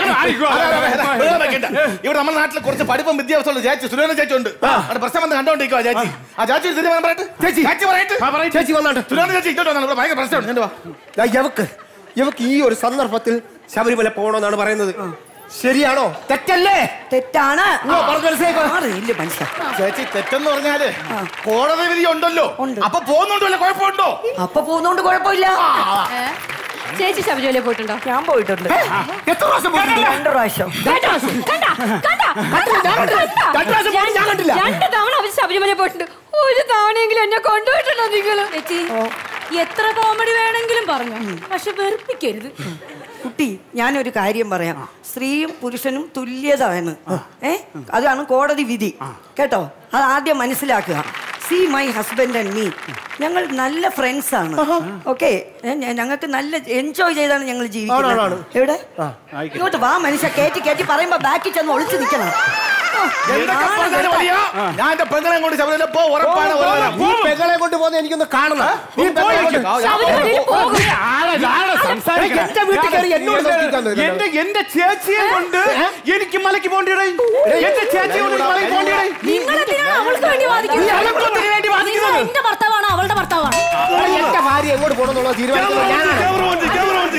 ഇവിടെ നമ്മുടെ നാട്ടിൽ കുറച്ച് പഠിപ്പും വിദ്യാഭ്യാസമുള്ള ചേച്ചി സുരേന്ദ്ര ചേച്ചി ഉണ്ട് അവിടെ പ്രശ്നം വന്ന് കണ്ടോണ്ടിരിക്കുക ചേച്ചി ആ ചേച്ചി ഒരു തീരുമാനം പറയട്ടെ ചേച്ചി. ചേച്ചി പറയട്ടെ ആ, പറയ്. ചേച്ചി വന്നാട്ടെ. സുരേന്ദ്ര ചേച്ചി ഇങ്ങോട്ട് വന്നാണ് ഇവിടെ ഭയങ്കര പ്രശ്നമുണ്ട് ഇങ്ങോട്ട് വാ. ദാ, യവക്ക് യവക്ക് ഈ ഒരു സന്ദർഭത്തിൽ ശബരിമല പോകണമെന്നാണ് പറയുന്നത് ശരിയാണോ തെറ്റല്ലേ തെറ്റാണ് ഇങ്ങോ പറഞ്ഞ് മനസ്സിലാക്കോ? അറിയില്ല മനുഷ്യ ചേച്ചി തെറ്റെന്ന് പറഞ്ഞാല് കോടതി വിധി ഉണ്ടല്ലോ അപ്പൊ പോകുന്നുണ്ടോ വല്ല കുഴപ്പമുണ്ടോ അപ്പൊ പോകുന്നോണ്ട് കുഴപ്പമില്ല ചേച്ചി ശബരിമല പോയിട്ടുണ്ടോ ഞാൻ പോയിട്ടുണ്ട് എത്ര പ്രാവശ്യം പോയിട്ടുണ്ട്? രണ്ട് പ്രാവശ്യം കേട്ടോ? കണ്ടാ? കണ്ടാ? ഞാൻ കണ്ടില്ല. രണ്ട് പ്രാവശ്യം പോയിട്ട് ഞാൻ കണ്ടില്ല. രണ്ട് തവണ അവർ ശബരിമല പോയിട്ടുണ്ട് ഒരു തവണയെങ്കിലും എന്നെ കൊണ്ടുപോയിട്ടുണ്ടോ നിങ്ങള് ചേച്ചി എത്ര കോമഡി വേണമെങ്കിലും പറഞ്ഞു പക്ഷെ വെറുപ്പിക്കരുത് കുട്ടി ഞാനൊരു കാര്യം പറയാം സ്ത്രീയും പുരുഷനും തുല്യതാണ് ഏ അതാണ് കോടതി വിധി കേട്ടോ അത് ആദ്യം മനസ്സിലാക്കുക see my husband and me ഞങ്ങൾ നല്ല ഫ്രണ്ട്സ് ആണ് ഓക്കെ ഞങ്ങൾക്ക് നല്ല എൻജോയ് ചെയ്താണ് ഞങ്ങൾ ആണ്, ജീവിക്കുന്നത് ആണ്. എവിടെ ഇങ്ങോട്ട് വാ മനുഷ്യ കയറ്റി കയറ്റി പറയുമ്പോ ബാക്കിൽ ചെന്ന് ഒളിച്ചു നിൽക്കണം എന്തൊക്കെ പറഞ്ഞാലും മതിയോ? ഞാൻ എന്റെ പെങ്ങളെ കൊണ്ട് ശബരിമല പോ ഉറപ്പാണ് ഒരു വരാം. നീ പെങ്ങളെ കൊണ്ട് പോകുന്ന എനിക്കൊന്ന് കാണണം നീ പെങ്ങളെ കൊണ്ട് ശബരിമലയിൽ പോകും സംസാരിക്കണം എന്റെ വീട്ടിൽ കയറി എന്നോട് സംസാരിക്കാൻ തോന്നുന്നു. എന്റെ എന്റെ ചേച്ചിയെ കൊണ്ട് എനിക്ക് മലയ്ക്ക് പോണ്ടിടേ എന്റെ ചേച്ചിയെ കൊണ്ട് എനിക്ക് മലയ്ക്ക് പോണ്ടിടേ നിങ്ങളെന്തിനാണ് അവൾക്ക് വേണ്ടി നീ വാദിക്കുന്നത് അവൾക്കൊന്നിനു വേണ്ടി നിങ്ങൾ വാദിക്കുന്നത് എന്റെ ഭർത്താവാണോ അവളുടെ ഭർത്താവാണോ എന്റെ ഭാര്യ എങ്ങോട്ട് പോകണമെന്നുള്ള തീരുമാനിക്കുന്നത് ഞാനാണ്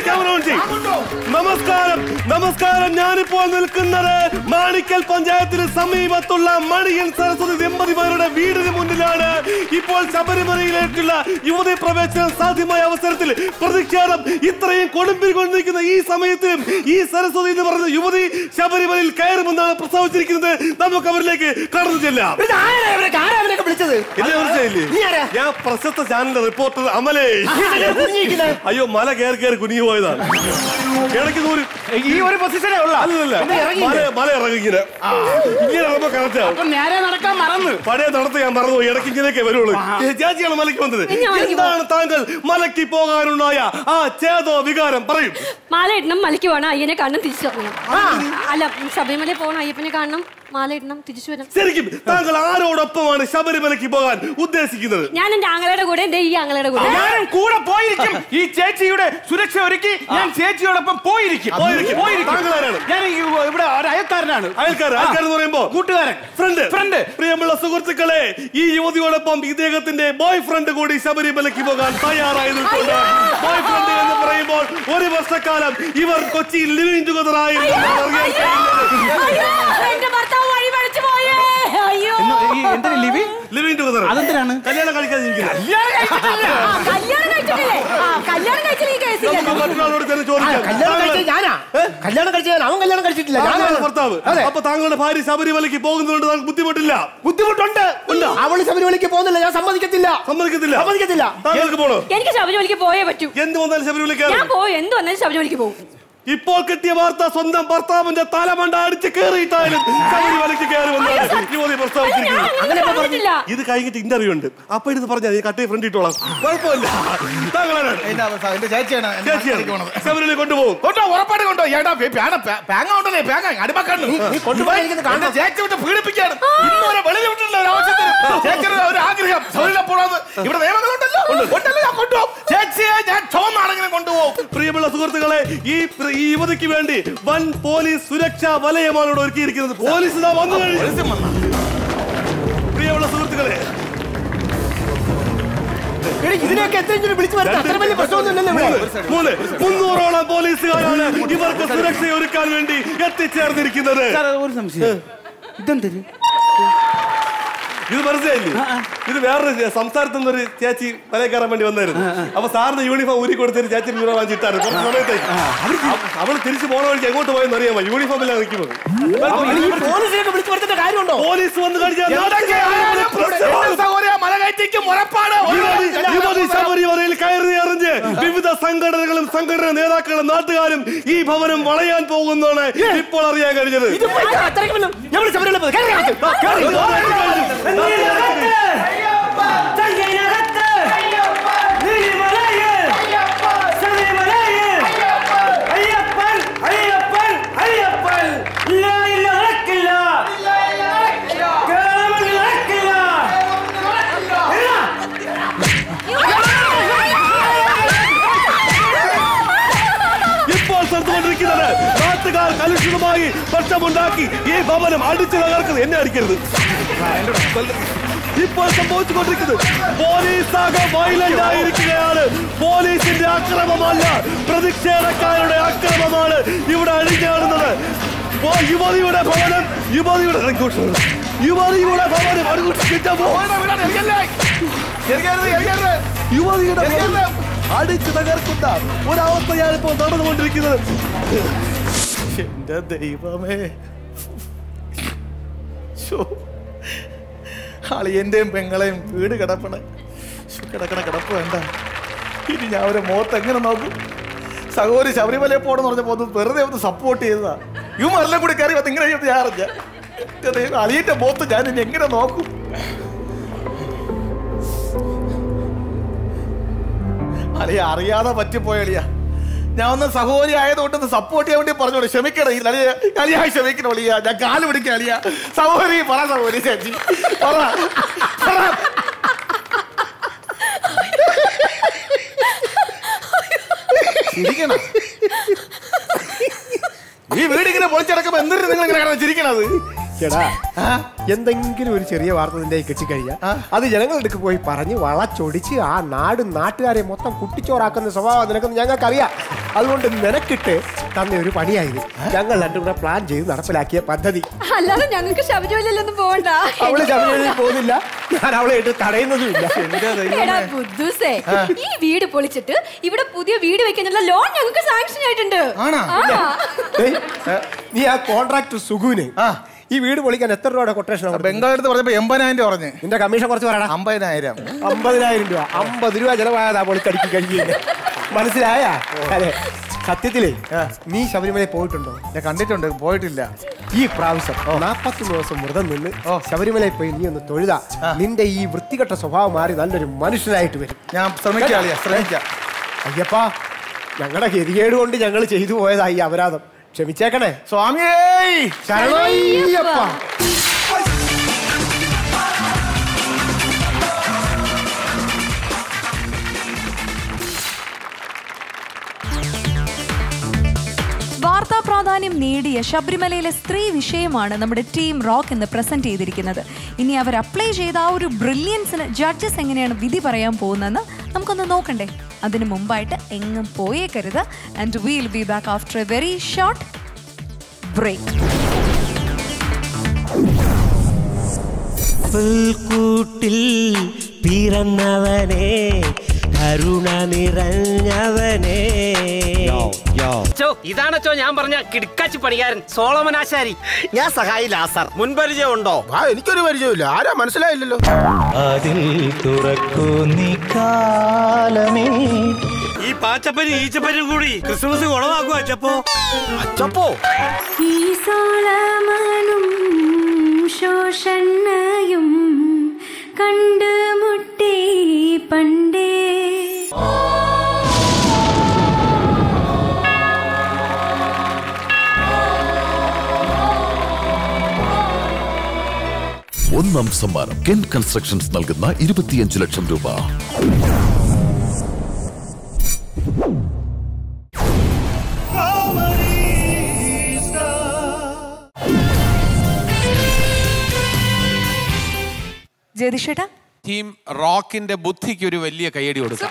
നമസ്കാരം നമസ്കാരം ഞാനിപ്പോൾ നിൽക്കുന്നത് മാണിക്കൽ പഞ്ചായത്തിന് സമീപത്തുള്ള മണിയൻ സരസ്വതി ദമ്പതിമാരുടെ വീടിന് മുന്നിലാണ് ഇപ്പോൾ ശബരിമലയിലേക്കുള്ള യുവതി പ്രവേശനം സാധ്യമായ അവസരത്തിൽ പ്രതിഷേധം ഇത്രയും കൊടുമ്പിൽ കൊണ്ടിരിക്കുന്ന ഈ സമയത്തിലും ഈ സരസ്വതി എന്ന് പറയുന്ന യുവതി ശബരിമലയിൽ കയറുമെന്നാണ് പ്രസ്താവിച്ചിരിക്കുന്നത് നമുക്ക് അവരിലേക്ക് കടന്നു ചെല്ലാം ഇത് ആരാ ഇവരൊക്കെ? ആരാ ഇവരൊക്കെ വിളിച്ചത് എന്നെ മനസ്സിലായില്ലേ? നീ ആരാ? ഞാൻ പ്രശസ്ത ചാനലിന്റെ റിപ്പോർട്ടർ അമലേ ഇതെന്തിനാ കുനിഞ്ഞിരിക്കുന്നെ? അയ്യോ മല കയറി കയറി കുനിഞ്ഞു പോയതാണ് ഇടയ്ക്ക് ദൂരം ഈ ഒരു പൊസിഷനേ ഉള്ള അല്ലല്ല ഒന്ന് ഇറങ്ങിയില്ലേ? മല മല ഇറങ്ങി ഇങ്ങനെ ഇങ്ങനെ ഇറങ്ങുമ്പോ കറക്റ്റ് ആവും അപ്പൊ നേരെ നടക്കാൻ മറന്ന് പഴയ നടത്ത് ഞാൻ മറന്നു ഇടയ്ക്ക് ഇങ്ങനെയൊക്കെ വരുള്ളൂ ചേച്ചിയാണ് മലയ്ക്ക് വന്നത് ഞാൻ മലയ്ക്ക് എന്താണ് താങ്കൾ മലയ്ക്ക് പോകാനുണ്ടായ ആ ചേതോ വികാരം പറയും മാല ഇടണം മലയ്ക്ക് പോകണം അയ്യനെ കാണണം തിരിച്ചു വരണം അല്ല ശബരിമല പോകണം അയ്യപ്പനെ കാണണം മാല ഇടണം തിരിച്ചു വരണം ശരിക്കും താങ്കൾ ആരോടൊപ്പമാണ് ശബരിമലയ്ക്ക് പോകാൻ ഉദ്ദേശിക്കുന്നത് ഞാൻ എന്റെ ആങ്ങളയുടെ കൂടെ എന്റെ ഈ ആങ്ങളയുടെ കൂടെ ഞാനും കൂടെ പോയിരിക്കും ഈ ചേച്ചിയുടെ സുരക്ഷ ഒരുക്കി ഞാൻ ചേച്ചിയോടൊപ്പം പോയിരിക്കും പോയിരിക്കും. താങ്കൾ ആരാണ്? ഞാൻ ഈ ഇവിടെ ഒരു അയൽക്കാരനാണ് അയൽക്കാരൻ അയൽക്കാരൻ എന്ന് പറയുമ്പോ കൂട്ടുകാരൻ ഫ്രണ്ട് ഫ്രണ്ട് പ്രിയമുള്ള സുഹൃത്തുക്കളെ ഈ യുവതിയോടൊപ്പം ഇദ്ദേഹത്തിന്റെ ബോയ് ഫ്രണ്ട് കൂടി ശബരിമലയ്ക്ക് പോകാൻ തയ്യാറായി നിൽക്കുന്നു ബോയ് ഫ്രണ്ട് എന്ന് പറയുമ്പോൾ ഒരു വർഷക്കാലം ഇവർ കൊച്ചിയിൽ ലിവിംഗ് ടുഗദർ ആയിരുന്നു അറിയാൻ കഴിയുന്നത് അയ്യോ, എന്റെ ഭർത്താവ് വഴി പഴിച്ചു പോയേ അയ്യോ എന്തിനാ ലിവി ലിവിംഗ് ടുഗദർ അതെന്തിനാണ് കല്യാണം കഴിക്കാതിരിക്കുന്നത് ആ, കല്യാണം കഴിച്ചിട്ടില്ലേ ആ കല്യാണം കഴിച്ചില്ല ഈ കേസില്ല നമുക്ക് മറ്റൊരാളോട് തന്നെ ചോദിക്കാം കല്യാണം കഴിച്ചത് ഞാനാ കല്യാണം കഴിച്ചത് ഞാൻ അവൻ കല്യാണം കഴിച്ചിട്ടില്ല താങ്കളാണ് ഞാനാണ് ഭർത്താവ് അതെ അപ്പൊ താങ്കളുടെ ഭാര്യ ശബരിമലയ്ക്ക് പോകുന്നതുകൊണ്ട് താങ്കൾക്ക് ബുദ്ധിമുട്ടില്ല ബുദ്ധിമുട്ടുണ്ട് അവള് ശബരിമലയ്ക്ക് പോകുന്നില്ല ഞാൻ സമ്മതിക്കത്തില്ല സമ്മതിക്കത്തില്ല സമ്മതിക്കത്തില്ല താങ്കൾക്ക് പോണോ എനിക്ക് ശബരിമലയ്ക്ക് പോയേ പറ്റൂ എന്ത് വന്നാലും ശബരിമലയ്ക്ക് ഞാൻ കയറും. പോയി എന്ത് വന്നാലും ശബരിമലയ്ക്ക് പോകും ഇപ്പോൾ കിട്ടിയ വാർത്ത സ്വന്തം ഭർത്താവിന്റെ തലമണ്ട അടിച്ച് കേറിയിട്ടായാലും ശബരിമലയ്ക്ക് കയറുമെന്നാണ് യുവതി പ്രസ്താവിച്ചിരിക്കുന്നത് ഞാൻ അങ്ങനെ പറഞ്ഞിട്ടില്ല ഇത് കഴിഞ്ഞിട്ട് ഇന്റർവ്യൂ ഉണ്ട് അപ്പൊ ഇത് പറഞ്ഞാൽ കട്ടേ ഫ്രണ്ട് ഇട്ടോളാം കുഴപ്പമില്ല താങ്കളാണ് എന്റെ അവസ്ഥ എന്റെ ചേച്ചിയാണ് എന്നെ ചേച്ചിയാണ് മലയ്ക്ക് പോണത്. ശബരിമല കൊണ്ടുപോകും കൊണ്ടോ ഉറപ്പായിട്ട് കൊണ്ടോ ഏട്ടാ പേ- പേന- പേ- പേങ്ങ ഉണ്ടല്ലേ പേങ്ങ അടിമക്കണ്ണു നീ കൊണ്ടുപോയിരിക്കുന്നത് കാണണം. എന്റെ ചേച്ചി വിട്ട് പീഡിപ്പിക്കാണ് ഇന്നുവരെ വെളിയിൽ വിട്ടിട്ടില്ല ഒരു ആവശ്യത്തിന് ചേച്ചിയുടെ ഒരു ആഗ്രഹം ശബരിമല പോണത് ഇവിടെ നിയമങ്ങളുണ്ടല്ലോ ഉണ്ടല്ലോ ഞാൻ കൊണ്ടുപോകും ചേച്ചിയെ ഞാൻ ചുവന്നാണെങ്കിലും കൊണ്ടുപോകും പ്രിയമുള്ള സുഹൃത്തുക്കളെ ഈ പ്ര- ഈ യുവതിക്ക് വേണ്ടി വൻ പോലീസ് സുരക്ഷാ വലയമാണ് ഇവിടെ ഒരുക്കിയിരിക്കുന്നത് പോലീസ് ഇതാ വന്നു കഴിഞ്ഞു പ്രിയമുള്ള സുഹൃത്തുക്കളെ എടി, ഇതിനെയൊക്കെ എന്തെങ്കിലും വിളിച്ചു വരുത്താൻ അത്ര വലിയ പ്രശ്നമൊന്നുമില്ലല്ലോ ഇവിടെ. മൂന്ന് മുന്നൂറോളം പോലീസുകാരാണ് ഇവർക്ക് സുരക്ഷ ഒരുക്കാൻ വേണ്ടി എത്തിച്ചേർന്നിരിക്കുന്നത് സാർ ഒരു സംശയം ഇതെന്തിന് ഇത് മനസ്സിലായില്ലേ ഇത് വേറൊരു ചേ- സംസ്ഥാനത്തു നിന്നൊരു ചേച്ചി വലയിൽ കയറാൻ വേണ്ടി വന്നായിരുന്നു അപ്പൊ സാറിന് യൂണിഫോം ഊരി കൊടുത്തൊരു ചേച്ചി യൂണിഫോം വാങ്ങിച്ചിട്ടായിരുന്നു കുറച്ച് സമയത്തേക്ക് അവൾ തിരിച്ചു പോണ വഴിക്ക് എങ്ങോട്ട് പോയെന്ന് അറിയാമോ യൂണിഫോം എല്ലാം നിൽക്കുന്നത് പോലീസിലേക്ക് വിളിച്ചു വരുത്തേണ്ട കാര്യമുണ്ടോ പോലീസ് വന്ന് കഴിഞ്ഞാൽ എന്തൊക്കെ ആയാലും എന്റെ സഹോദരാ, മലകയറ്റിക്കും ഉറപ്പാണ്. യുവതി ശബരിമലയിൽ കയറി എറിഞ്ഞ് വിവിധ സംഘടനകളും സംഘടന നേതാക്കളും നാട്ടുകാരും ഈ ഭവനം വളയാൻ പോകുന്നതാണ് ഇപ്പോൾ അറിയാൻ കഴിഞ്ഞത് ഇത് പോയി അത്രയ്ക്ക് വല്ലതും. ഞാൻ വിളിച്ച അവരെല്ലാം പോയി. കേറി അകത്ത്. കേറി. ഇപ്പോൾ നടന്നുകൊണ്ടിരിക്കുന്നത് നാട്ടുകാർ കലുഷിതമായി പ്രശ്നമുണ്ടാക്കി ഈ ഭവനം അടിച്ചു തകർക്കുന്നത് എന്നെ അടിക്കരുത് ഇപ്പോൾ സംഭവിച്ചുകൊണ്ടിരിക്കുന്നത് പോലീസ് ആകെ വയലന്റ് ആയിരിക്കുകയാണ് പോലീസിന്റെ അക്രമമല്ല പ്രതിഷേധക്കാരുടെ അക്രമമാണ് ഇവിടെ അഴിഞ്ഞാടുന്നത് ഓ, യുവതിയുടെ ഭവനം യുവതിയുടെ യുവതിയുടെ ഭവനം അടുക്കിട്ടപ്പോ യുവതിയുടെ ഭവനം അടിച്ചു തകർക്കുന്ന ഒരവസ്ഥയാണ് ഇപ്പോൾ നടന്നുകൊണ്ടിരിക്കുന്നത് എന്റെ ദൈവമേ ശോ. അളിയന്റെയും പെങ്ങളെയും വീട് കിടപ്പണ ശോ, കിടക്കണ കിടപ്പ് വേണ്ട ഇനി ഞാൻ അവരെ മുഖത്ത് എങ്ങനെ നോക്കും സഹോദരി ശബരിമലയിൽ പോകണമെന്ന് പറഞ്ഞപ്പോ ഒന്ന് വെറുതെ ഒന്ന് സപ്പോർട്ട് ചെയ്തതാ ഇവരെല്ലാം കൂടി കയറി വന്ന് ഇങ്ങനെ ചെയ്യുന്നത് ഞാൻ അറിഞ്ഞ എന്റെ ദൈവം അളിയന്റെ മുഖത്ത് ഞാൻ ഇനി എങ്ങനെ നോക്കും അളിയ അറിയാതെ പറ്റിപ്പോയ അളിയ ഞാൻ ഒന്ന് സഹോദരി ആയതുകൊണ്ട് ഒന്ന് സപ്പോർട്ട് ചെയ്യാൻ വേണ്ടി പറഞ്ഞോളൂ ക്ഷമിക്കണം ഈ അളിയ അളിയ ക്ഷമിക്കണം അളിയ ഞാൻ കാല് പിടിക്കാം അളിയ സഹോദരി പറ സഹോദരി ചേച്ചി പറ പറ ചിരിക്കണം ഈ വീട് ഇങ്ങനെ പൊളിച്ചടക്കുമ്പോ എന്തിനു നിങ്ങൾ ഇങ്ങനെ കിടന്ന് ചിരിക്കണത് എടാ എന്തെങ്കിലും ഒരു ചെറിയ വാർത്ത നിന്റെ കയ്യിൽ കിട്ടിക്കഴിഞ്ഞാൽ അത് ജനങ്ങളുടെ അടുക്ക് പോയി പറഞ്ഞ് വളച്ചൊടിച്ച് ആ നാടും നാട്ടുകാരെ മൊത്തം കുട്ടിച്ചോറാക്കുന്ന സ്വഭാവം നിനക്കൊന്ന് ഞങ്ങൾക്കറിയാം അതുകൊണ്ട് നിനക്കിട്ട് തന്ന ഒരു പണിയായത് ഞങ്ങൾ രണ്ടും കൂടെ പ്ലാൻ ചെയ്ത് നടപ്പിലാക്കിയ പദ്ധതി അല്ലാതെ ഞങ്ങൾക്ക് ശബരിമലയിലൊന്നും പോകണ്ട അവള് ശബരിമലയിൽ പോകുന്നില്ല ഞാൻ അവളെ ഇട്ട് തടയുന്നതുമില്ല എടാ ബുദ്ധൂസേ ഈ വീട് പൊളിച്ചിട്ട് ഇവിടെ പുതിയ വീട് വെക്കാനുള്ള ലോൺ ഞങ്ങൾക്ക് സാങ്ഷൻ ആയിട്ടുണ്ട് ആ. ഏയ്, നീ ആ കോൺട്രാക്ട് സുഖുവിന് ഈ വീട് പൊളിക്കാൻ എത്ര രൂപയുടെ കൊട്ടേഷൻ ബംഗാളെടുത്ത് പറഞ്ഞപ്പോ എൺപതിനായിരം രൂപ പറഞ്ഞു നിന്റെ കമ്മീഷൻ കുറച്ച് പറയണം അമ്പതിനായിരം അമ്പതിനായിരം രൂപ അമ്പത് രൂപ ചെലവായതാ പൊളിക്കടിക്ക് കഴിക്കില്ല മനസ്സിലായ അതെ സത്യത്തിലേ നീ ശബരിമലയിൽ പോയിട്ടുണ്ടോ ഞാൻ കണ്ടിട്ടുണ്ട് പോയിട്ടില്ല ഈ പ്രാവശ്യം നാപ്പത്തി ദിവസം വ്രതം നിന്ന് ശബരിമലയിൽ പോയി നീ ഒന്ന് തൊഴുതാ നിന്റെ ഈ വൃത്തികെട്ട സ്വഭാവം മാറി നല്ലൊരു മനുഷ്യനായിട്ട് വരും ഞാൻ ശ്രമിക്കാം അളിയാ, ശ്രമിക്കാം. അയ്യപ്പാ ഞങ്ങളുടെ ഗതികേട് കൊണ്ട് ഞങ്ങൾ ചെയ്തു പോയതാ ഈ അപരാധം ക്ഷമിച്ചേക്കണേ സ്വാമിയേ ശരണയ്യപ്പ വാർത്താ പ്രാധാന്യം നേടിയ ശബരിമലയിലെ സ്ത്രീ വിഷയമാണ് നമ്മുടെ ടീം റോക്ക് എന്ന് പ്രസന്റ് ചെയ്തിരിക്കുന്നത് ഇനി അവർ അപ്ലൈ ചെയ്ത ആ ഒരു ബ്രില്യൻസിന് ജഡ്ജസ് എങ്ങനെയാണ് വിധി പറയാൻ പോകുന്നതെന്ന് നമുക്കൊന്ന് നോക്കണ്ടേ അതിനു മുമ്പായിട്ട് എങ്ങും പോയേക്കരുത് and we'll be back after a very short break പുൽക്കൂട്ടിൽ പിറന്നവനെ കരുണ നിറഞ്ഞവനെ ചോ ഇതാണച്ചോ ഞാൻ പറഞ്ഞ കിടക്കാച്ചി പണിക്കാരൻ സോളമനാശാരി ഞാൻ സഹായി ലാസർ മുൻപരിചയം ഉണ്ടോ എനിക്കൊരു പരിചയമില്ല ആരാ മനസ്സിലായില്ലല്ലോ അതിൽ തുറക്കൂ നീ കാലമേ ഈ പാച്ചപ്പനും ഈച്ചപ്പനും കൂടി ക്രിസ്മസ് കുളമാക്കും അച്ചപ്പോ അച്ചപ്പോ ഈ സോളമനും ശോഷണ്ണയും കണ്ടുമുട്ടി പണ്ടേ ഒന്നാം സമ്മാനം കെൻ കൺസ്ട്രക്ഷൻസ് നൽകുന്ന ഇരുപത്തിയഞ്ച് ലക്ഷം രൂപ ജയതിഷേട്ടാ ടീം റോക്കിന്റെ ബുദ്ധിക്ക് ഒരു വലിയ കയ്യടി കൊടുക്കാം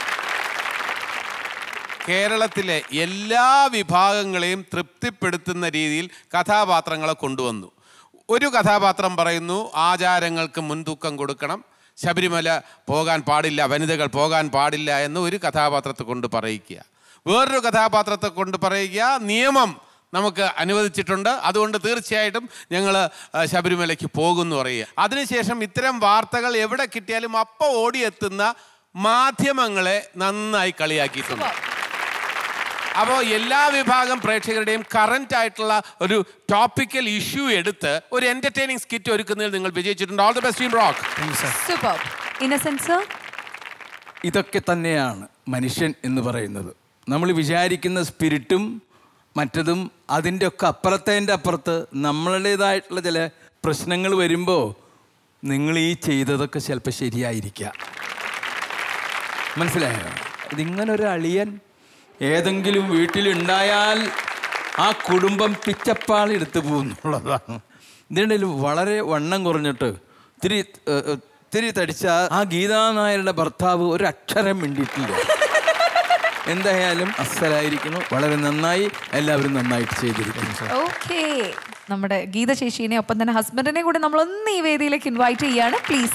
കേരളത്തിലെ എല്ലാ വിഭാഗങ്ങളെയും തൃപ്തിപ്പെടുത്തുന്ന രീതിയിൽ കഥാപാത്രങ്ങളെ കൊണ്ടുവന്നു ഒരു കഥാപാത്രം പറയുന്നു ആചാരങ്ങൾക്ക് മുൻതൂക്കം കൊടുക്കണം ശബരിമല പോകാൻ പാടില്ല വനിതകൾ പോകാൻ പാടില്ല എന്ന് ഒരു കഥാപാത്രത്തെ കൊണ്ട് പറയിക്കുക വേറൊരു കഥാപാത്രത്തെ കൊണ്ട് പറയുക നിയമം നമുക്ക് അനുവദിച്ചിട്ടുണ്ട് അതുകൊണ്ട് തീർച്ചയായിട്ടും ഞങ്ങൾ ശബരിമലയ്ക്ക് പോകുമെന്ന് പറയുക അതിനുശേഷം ഇത്തരം വാർത്തകൾ എവിടെ കിട്ടിയാലും അപ്പോൾ ഓടിയെത്തുന്ന മാധ്യമങ്ങളെ നന്നായി കളിയാക്കിയിട്ടുണ്ട് അപ്പോൾ എല്ലാ വിഭാഗം പ്രേക്ഷകരുടെയും കറന്റ് ആയിട്ടുള്ള ഒരു ടോപ്പിക്കൽ ഇഷ്യൂ എടുത്ത് ഒരു എന്റർടൈനിങ് സ്കിറ്റ് ഒരുക്കുന്നതിൽ നിങ്ങൾ വിജയിച്ചിട്ടുണ്ട് all the best team rock super Innocent sir ഇതൊക്കെ തന്നെയാണ് മനുഷ്യൻ എന്ന് പറയുന്നത് നമ്മൾ വിചാരിക്കുന്ന സ്പിരിറ്റും മറ്റതും അതിൻ്റെ ഒക്കെ അപ്പുറത്തേൻ്റെ അപ്പുറത്ത് നമ്മളുടേതായിട്ടുള്ള ചില പ്രശ്നങ്ങൾ വരുമ്പോൾ നിങ്ങൾ ഈ ചെയ്തതൊക്കെ ചിലപ്പോൾ ശരിയായിരിക്കാം മനസ്സിലായോ ഇതിങ്ങനെ ഒരു അളിയൻ ഏതെങ്കിലും വീട്ടിലുണ്ടായാൽ ആ കുടുംബം പിച്ചപ്പാളെടുത്ത് പോകുന്നുള്ളതാണ് ഇതിനിടയിൽ വളരെ വണ്ണം കുറഞ്ഞിട്ട് തിരി തിരി തടിച്ച ആ ഗീതാ നായരുടെ ഭർത്താവ് ഒരു അക്ഷരം മിണ്ടിയിട്ടില്ല എന്തായാലും അസലായിരിക്കുന്നു വളരെ നന്നായി എല്ലാവരും നന്നായിട്ട് ചെയ്തിരിക്കുന്നു ഓക്കെ നമ്മുടെ ഗീത ചേച്ചീനെ ഒപ്പം തന്നെ ഹസ്ബൻഡിനെ കൂടി നമ്മൾ ഒന്ന് ഈ വേദിയിലേക്ക് ഇൻവൈറ്റ് ചെയ്യാണ് പ്ലീസ്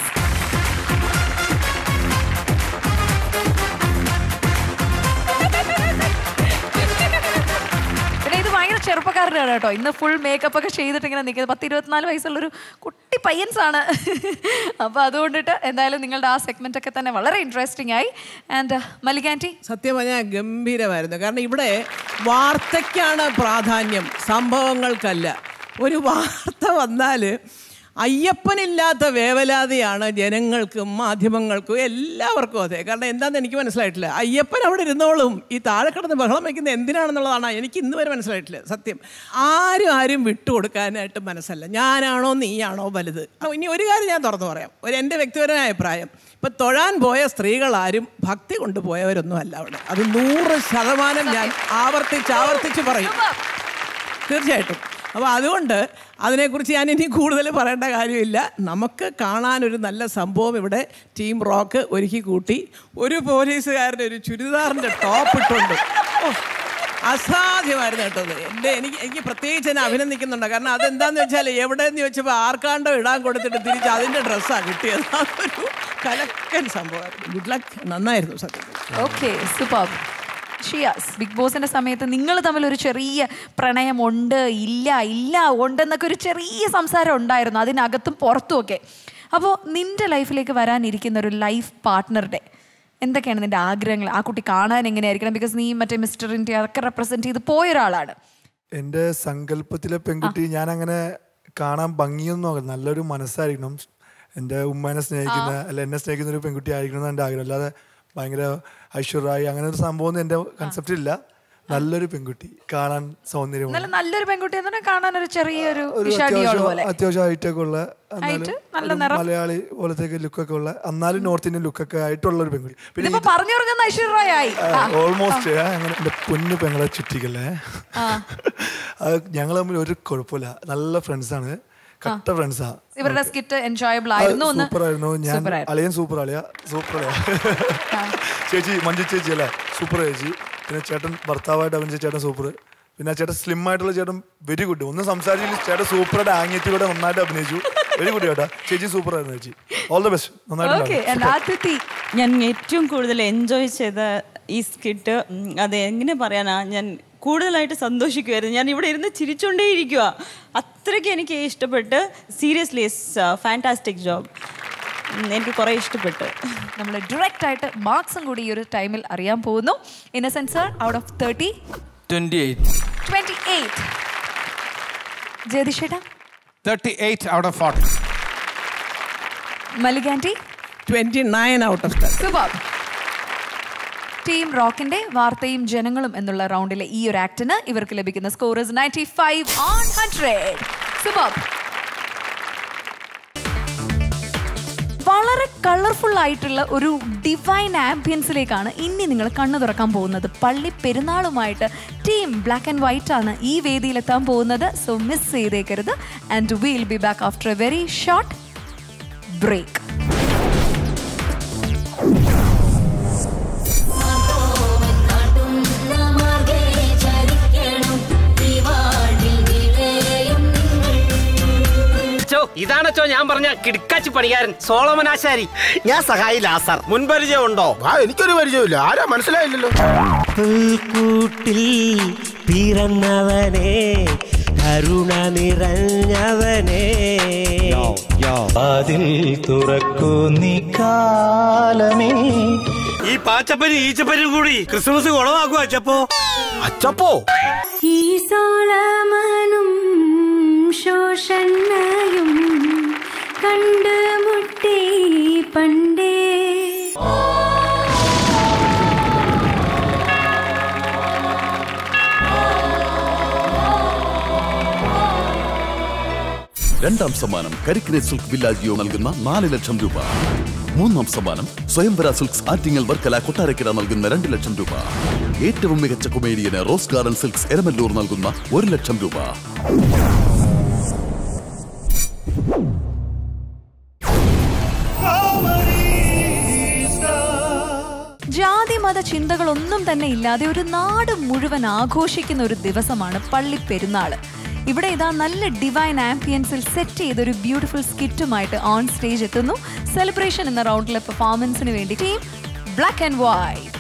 പിന്നെ ഇത് ഭയങ്കര ചെറുപ്പക്കാരനാണ് കേട്ടോ ഇന്ന് ഫുൾ മേക്കപ്പ് ഒക്കെ ചെയ്തിട്ട് ഇങ്ങനെ നിൽക്കുന്നത് പത്ത് ഇരുപത്തിനാല് വയസ്സുള്ളൊരു കുട്ടി പയ്യൻസ് ആണ് അപ്പോൾ അതുകൊണ്ടിട്ട് എന്തായാലും നിങ്ങളുടെ ആ സെഗ്മെന്റ് ഒക്കെ തന്നെ വളരെ ഇൻട്രസ്റ്റിംഗ് ആയി ആൻഡ് മല്ലികാൻറ്റി സത്യം പറഞ്ഞാൽ ഗംഭീരമായിരുന്നു കാരണം ഇവിടെ വാർത്തയ്ക്കാണ് പ്രാധാന്യം സംഭവങ്ങൾക്കല്ല ഒരു വാർത്ത വന്നാൽ അയ്യപ്പനില്ലാത്ത വേവലാതിയാണ് ജനങ്ങൾക്കും മാധ്യമങ്ങൾക്കും എല്ലാവർക്കും അതെ കാരണം എന്താണെന്ന് എനിക്ക് മനസ്സിലായിട്ടില്ല അയ്യപ്പൻ അവിടെ ഇരുന്നോളും ഈ താഴെ കിടന്ന് ബഹളം വയ്ക്കുന്നത് എന്തിനാണെന്നുള്ളതാണ് എനിക്ക് ഇന്ന് വരെ മനസ്സിലായിട്ടില്ല സത്യം ആരും ആരും വിട്ടുകൊടുക്കാനായിട്ട് മനസ്സല്ല ഞാനാണോ നീയാണോ വലുത് അപ്പോൾ ഇനി ഒരു കാര്യം ഞാൻ തുറന്നു പറയാം ഒരു എൻ്റെ വ്യക്തിപരമായ അഭിപ്രായം ഇപ്പം തൊഴാൻ പോയ സ്ത്രീകളാരും ഭക്തി കൊണ്ടുപോയവരൊന്നും അല്ല അവിടെ അത് നൂറ് ശതമാനം ഞാൻ ആവർത്തിച്ച് ആവർത്തിച്ച് പറയും തീർച്ചയായിട്ടും അപ്പോൾ അതുകൊണ്ട് അതിനെക്കുറിച്ച് ഞാൻ ഇനി കൂടുതൽ പറയേണ്ട കാര്യമില്ല നമുക്ക് കാണാനൊരു നല്ല സംഭവം ഇവിടെ ടീം റോക്ക് ഒരുക്കി കൂട്ടി ഒരു പോലീസുകാരൻ്റെ ഒരു ചുരിദാറിൻ്റെ ടോപ്പ് ഇട്ടുണ്ട് ഓ, അസാധ്യമായിരുന്നു കേട്ടോ അത്. എൻ്റെ എനിക്ക് എനിക്ക് പ്രത്യേകിച്ച് എന്നെ അഭിനന്ദിക്കുന്നുണ്ട് കാരണം അതെന്താന്ന് വെച്ചാൽ എവിടെയെന്ന് ചോദിച്ചപ്പോൾ ആർക്കാണ്ടോ ഇടാൻ കൊടുത്തിട്ട് തിരിച്ച് അതിൻ്റെ ഡ്രസ്സാണ് കിട്ടിയത് അതൊരു കലക്കൻ സംഭവമായിരുന്നു ഗുഡ് ലക്ക് നന്നായിരുന്നു സത്യം ഓക്കെ സൂപ്പർ ഷിയാസ് ബിഗ് ബോസിന്റെ സമയത്ത് നിങ്ങൾ തമ്മിൽ ഒരു ചെറിയ പ്രണയമുണ്ട് ഇല്ല ഇല്ല ഉണ്ടെന്നൊക്കെ ഒരു ചെറിയ സംസാരം ഉണ്ടായിരുന്നു അതിനകത്തും പുറത്തും ഒക്കെ അപ്പോൾ നിന്റെ ലൈഫിലേക്ക് വരാനിരിക്കുന്ന ഒരു ലൈഫ് പാർട്ട്ണറുടെ എന്തൊക്കെയാണ് നിന്റെ ആഗ്രഹങ്ങൾ ആ കുട്ടി കാണാൻ എങ്ങനെയായിരിക്കണം ബിക്കോസ് നീ മറ്റേ മിസ്റ്റർ ഇന്ത്യ അതൊക്കെ റെപ്രസെന്റ് ചെയ്ത് പോയ ഒരാളാണ് എൻ്റെ സങ്കല്പത്തിലെ പെൺകുട്ടി ഞാൻ അങ്ങനെ കാണാൻ ഭംഗിയൊന്നും നോക്കണം നല്ലൊരു മനസ്സായിരിക്കണം എൻ്റെ ഉമ്മേനെ സ്നേഹിക്കുന്ന അല്ല എന്നെ സ്നേഹിക്കുന്ന ഒരു പെൺകുട്ടി ആയിരിക്കണം എന്ന് എൻ്റെ ആഗ്രഹം അല്ലാതെ ഭയങ്കര ഐശ്വര്യമായി അങ്ങനെ ഒരു സംഭവം ഒന്നും എൻ്റെ കൺസെപ്റ്റില്ല നല്ലൊരു പെൺകുട്ടി കാണാൻ സൗന്ദര്യമുള്ള എന്നാലും നല്ലൊരു പെൺകുട്ടി എന്ന് പറഞ്ഞാൽ കാണാൻ ഒരു ചെറിയൊരു ഒരു വിഷാടിയോട് അത്യാവശ്യം പോലെ അത്യാവശ്യം ഹൈറ്റ് ഒക്കെ ഉള്ള Height, എന്നാലും നല്ല ഒരു നിറം. മലയാളി പോലത്തെ ലുക്കൊക്കെ ഉള്ള എന്നാലും നോർത്ത് ഇന്ത്യൻ ലുക്കൊക്കെ ആയിട്ടുള്ള ഒരു പെൺകുട്ടി പിന്നെ ഇതിപ്പോ പറഞ്ഞുറങ്ങുന്ന ഐശ്വര്യറായി ഓൾമോസ്റ്റ് അങ്ങനെ എൻ്റെ പൊന്നു പെങ്ങളെ ചുറ്റിക്കല്ലേ അത് ഞങ്ങൾ തമ്മിൽ ഒരു കുഴപ്പമില്ല നല്ല ഫ്രണ്ട്സാണ് കട്ട ഫ്രണ്ട്സാ ഇവരുടെ സ്കിറ്റ് എൻജോയബിൾ ആയിരുന്നു എന്ന് സൂപ്പർ ആയിരുന്നു ഞാൻ Super ആയിരുന്നു. അളിയൻ സൂപ്പർ അളിയ സൂപ്പർ അളിയ ചേച്ചി മഞ്ജു ചേച്ചി അല്ലേ സൂപ്പർ ചേച്ചി പിന്നെ ചേട്ടൻ ഭർത്താവായിട്ട് അഭിനയിച്ച ചേട്ടൻ സൂപ്പർ പിന്നെ ആ ചേട്ടൻ സ്ലിം ആയിട്ടുള്ള ചേട്ടൻ വെരി ഗുഡ് ഒന്നും സംസാരിച്ചില്ല ചേട്ടൻ സൂപ്പറായിട്ട് ആംഗ്യത്തിൽ കൂടെ നന്നായിട്ട് അഭിനയിച്ചു വെരി ഗുഡ് ചേട്ടാ ചേച്ചി സൂപ്പർ ആയിരുന്നു ചേച്ചി all the best Okay, and നന്നായിട്ട് ഞാൻ ഏറ്റവും കൂടുതൽ എൻജോയ് ചെയ്ത ഈ സ്കിറ്റ് അത് എങ്ങനെ പറയാനാ ഞാൻ കൂടുതലായിട്ട് സന്തോഷിക്കുമായിരുന്നു ഞാൻ ഇവിടെ ഇരുന്ന് ചിരിച്ചുകൊണ്ടേയിരിക്കുക അത്രയ്ക്ക് എനിക്ക് ഇഷ്ടപ്പെട്ട് സീരിയസ്ലി ഫാൻറ്റാസ്റ്റിക് ജോബ് എനിക്ക് കുറേ ഇഷ്ടപ്പെട്ടു നമ്മൾ ഡയറക്റ്റ് ആയിട്ട് മാർക്സും കൂടി ഈ ഒരു ടൈമിൽ അറിയാൻ പോകുന്നു Innocent sir out of thirty twenty eight twenty eight ജ്യോതിഷേട്ടാ thirty eight out of forty Mallika aunty twenty nine out of ten super team റോക്കിന്റെ വാർത്തയും ജനങ്ങളും എന്നുള്ള റൗണ്ടിലെ ഈ ഒരു ആക്ടിന് ഇവർക്ക് ലഭിക്കുന്ന score is ninety five on hundred super വളരെ കളർഫുൾ ആയിട്ടുള്ള ഒരു ഡിവൈൻ ആംബിയൻസിലേക്കാണ് ഇനി നിങ്ങൾ കണ്ണു തുറക്കാൻ പോകുന്നത് പള്ളി പെരുന്നാളുമായിട്ട് ടീം ബ്ലാക്ക് ആൻഡ് വൈറ്റ് ആണ് ഈ വേദിയിലെത്താൻ പോകുന്നത് സോ മിസ് ചെയ്തേക്കരുത് and will be back after a very short break ചരിക്കണം ഈ വാഴിൽ വിളയും നിങ്ങൾ ഇതാണച്ചോ ഞാൻ പറഞ്ഞ കിടക്കാച്ചി പണിക്കാരൻ സോളമനാശാരി ഞാൻ സഹായി ലാസർ മുൻപരിചയം ഉണ്ടോ ആ എനിക്കൊരു പരിചയമില്ല ആരാ മനസ്സിലായില്ലല്ലോ പുൽക്കൂട്ടിൽ പിറന്നവനെ കരുണ നിറഞ്ഞവനെ അതിൽ തുറക്കൂ നീ കാലമേ ഈ പാച്ചപ്പനും ഈച്ചപ്പനും കൂടി ക്രിസ്മസ് കുളമാക്കുക അച്ചപ്പോ അച്ചപ്പോ ഈ സോളമനും ശോഷണ്ണയും കണ്ടുമുട്ടി പണ്ടേ രണ്ടാം സമ്മാനം കരിക്കിനെ സിൽക്ക് വില്ലാജിയോ നൽകുന്ന നാല് ലക്ഷം രൂപ മൂന്നാം സമ്മാനം സ്വയംവര സിൽക്സ് ആറ്റിങ്ങൽ വർക്കല കൊട്ടാരക്കര നൽകുന്ന രണ്ട് ലക്ഷം രൂപ ഏറ്റവും മികച്ച കൊമേഡിയന് റോസ് ഗാർഡൻ സിൽക്സ് എരമല്ലൂർ നൽകുന്ന ഒരു ലക്ഷം രൂപ ജാതി മത ചിന്തകളൊന്നും തന്നെ ഇല്ലാതെ ഒരു നാട് മുഴുവൻ ആഘോഷിക്കുന്ന ഒരു ദിവസമാണ് പള്ളി പെരുന്നാള് ഇവിടെ ഇതാ നല്ല ഡിവൈൻ ആംബിയൻസിൽ സെറ്റ് ചെയ്ത ഒരു ബ്യൂട്ടിഫുൾ സ്കിറ്റുമായിട്ട് ഓൺ സ്റ്റേജ് എത്തുന്നു സെലിബ്രേഷൻ എന്ന റൗണ്ടിലെ പെർഫോമൻസിന് വേണ്ടി ടീം ബ്ലാക്ക് ആൻഡ് വൈറ്റ്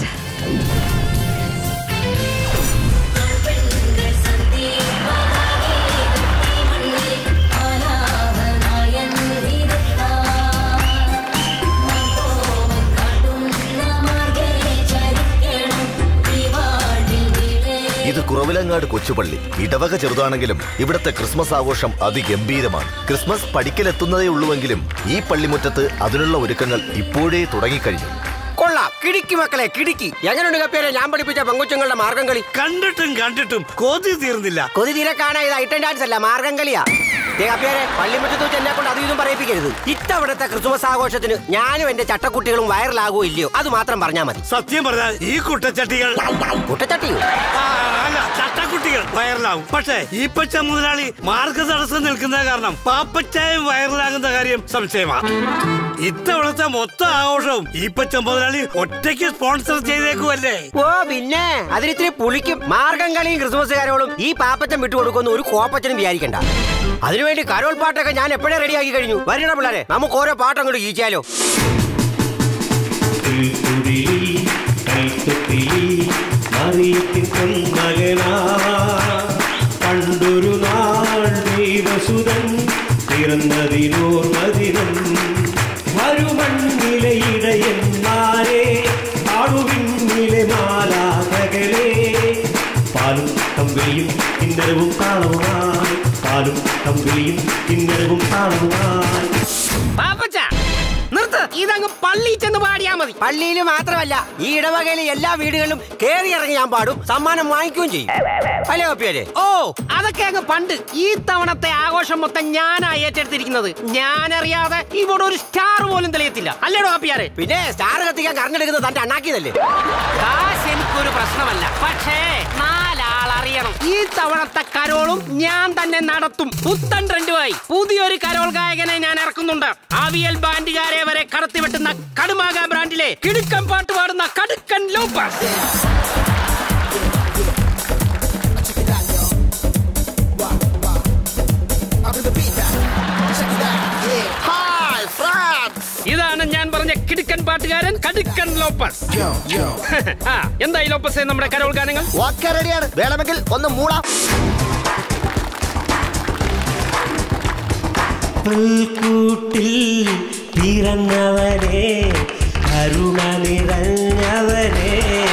ഇത് കുറവിലങ്ങാട് കൊച്ചുപള്ളി ഇടവക ചെറുതാണെങ്കിലും ഇവിടുത്തെ ക്രിസ്മസ് ആഘോഷം അതിഗംഭീരമാണ് ക്രിസ്മസ് പഠിക്കലെത്തുന്നതേ ഉള്ളുവെങ്കിലും ഈ പള്ളിമുറ്റത്ത് അതിനുള്ള ഒരുക്കങ്ങൾ ഇപ്പോഴേ തുടങ്ങിക്കഴിഞ്ഞു കൊള്ളാം കിടിക്കി മക്കളെ കിടിക്കി എങ്ങനെയുണ്ട് കപ്പേരെ ഞാൻ പഠിപ്പിച്ച പെങ്കുച്ചങ്ങളുടെ മാർഗം കളി കണ്ടിട്ടും കണ്ടിട്ടും കൊതി തീർന്നില്ല കൊതി തീരെ കാണാ ഇത് ഐറ്റം ഡാൻസ് അല്ല മാർഗം കളിയാ ദേ കപ്പേരെ പള്ളിമുറ്റത്ത് വെച്ച് എന്നെ കൊണ്ട് അത് ഇതും പറയിപ്പിക്കരുത് ഇത്തവണത്തെ ക്രിസ്മസ് ആഘോഷത്തിന് ഞാനും എന്റെ ചട്ടക്കുട്ടികളും വൈറലാകോ ഇല്ലയോ അത് മാത്രം പറഞ്ഞാ മതി സത്യം പറഞ്ഞാൽ ഈ കുട്ടച്ചട്ടികൾ കുട്ടച്ചട്ടിയോ ആ, അല്ല ചട്ടക്കുട്ടികൾ വൈറലാകും പക്ഷേ ഈ പച്ച മുതലാളി മാർഗ തടസ്സം നിൽക്കുന്ന കാരണം പാപ്പച്ചായം വൈറലാകുന്ന കാര്യം സംശയമാണ് ഇത്തവണത്തെ മൊത്തം ആഘോഷവും ഈ പച്ച മുതലാളി ഒറ്റയ്ക്ക് സ്പോൺസർ ചെയ്തേക്കുമല്ലേ ഓ പിന്നെ അതിനിത്തിരി പുളിക്കും മാർഗം കളിയും ക്രിസ്മസ് കാരോളും ഈ പാപ്പച്ചൻ വിട്ടുകൊടുക്കുന്ന ഒരു കോപ്പച്ചനും വിചാരിക്കണ്ട അതിനുവേണ്ടി കരോൾ പാട്ടൊക്കെ ഞാൻ എപ്പോഴേ റെഡിയാക്കി കഴിഞ്ഞു വരണ പിള്ളേരെ നമുക്ക് ഓരോ പാട്ടം കൂടി ഈച്ചാലോ മറിയത്തിൻ പൊന്മകനാ പണ്ടൊരു നാൾ ദൈവസുതൻ പിറന്നതിനോർ മതിരം വരുമണ്ണിലെ ഇടയന്മാരെ ആടുവിണ്ണിലെ മാലാകകളെ പാലും തമ്പിളിയും കിന്നരവും താളവുമായി പാലും തമ്പിളിയും കിന്നരവും താളവുമായി പാപ്പച്ച നിർത്ത് ഇതങ്ങ് പള്ളി ചെന്ന് പാടിയാ മതി പള്ളിയിൽ മാത്രമല്ല ഈ ഇടവകയിലെ എല്ലാ വീടുകളിലും കേറി ഇറങ്ങി ഞാൻ പാടും സമ്മാനം വാങ്ങിക്കുകയും ചെയ്യും അല്ലേ ഒപ്പിയല്ലേ ഓ അതൊക്കെ അങ്ങ് പണ്ട് ഈ തവണത്തെ ആഘോഷം മൊത്തം ഞാനാ ഏറ്റെടുത്തിരിക്കുന്നത് ഞാനറിയാതെ ഇവിടെ ഒരു സ്റ്റാർ പോലും തെളിയത്തില്ല അല്ലേടോ ഒപ്പിയാരെ പിന്നെ സ്റ്റാർ കത്തിക്കാൻ കറണ്ടെടുക്കുന്നത് തന്റെ അണ്ണാക്കിയതല്ലേ കാശ് എനിക്കൊരു പ്രശ്നമല്ല പക്ഷേ നാലാൾ അറിയണം ഈ തവണത്തെ കരോളും ഞാൻ തന്നെ നടത്തും പുത്തൻ ട്രെൻഡുമായി പുതിയൊരു കരോൾ ഗായകനെ ഞാൻ ഇറക്കുന്നുണ്ട് ആവിയൽ ബാൻഡുകാരെ വരെ കടത്തിവെട്ടുന്ന കടുമാക ബ്രാൻഡിലെ കിടുക്കൻ പാട്ട് പാടുന്ന കടുക്കൻ ലോപ്പസ് ഇതാണ് ഞാൻ പറഞ്ഞ കിടുക്കൻ പാട്ടുകാരൻ കടുക്കൻ ലോപ്പസ് ആ, എന്തായി ലോപ്പസ് നമ്മുടെ കരോൾ ഗാനങ്ങൾ ഒക്കെ റെഡിയാണ് വേണമെങ്കിൽ ഒന്ന് മൂടാം പുൽക്കൂട്ടിൽ പിറന്നവനെ കരുണ നിറഞ്ഞവനെ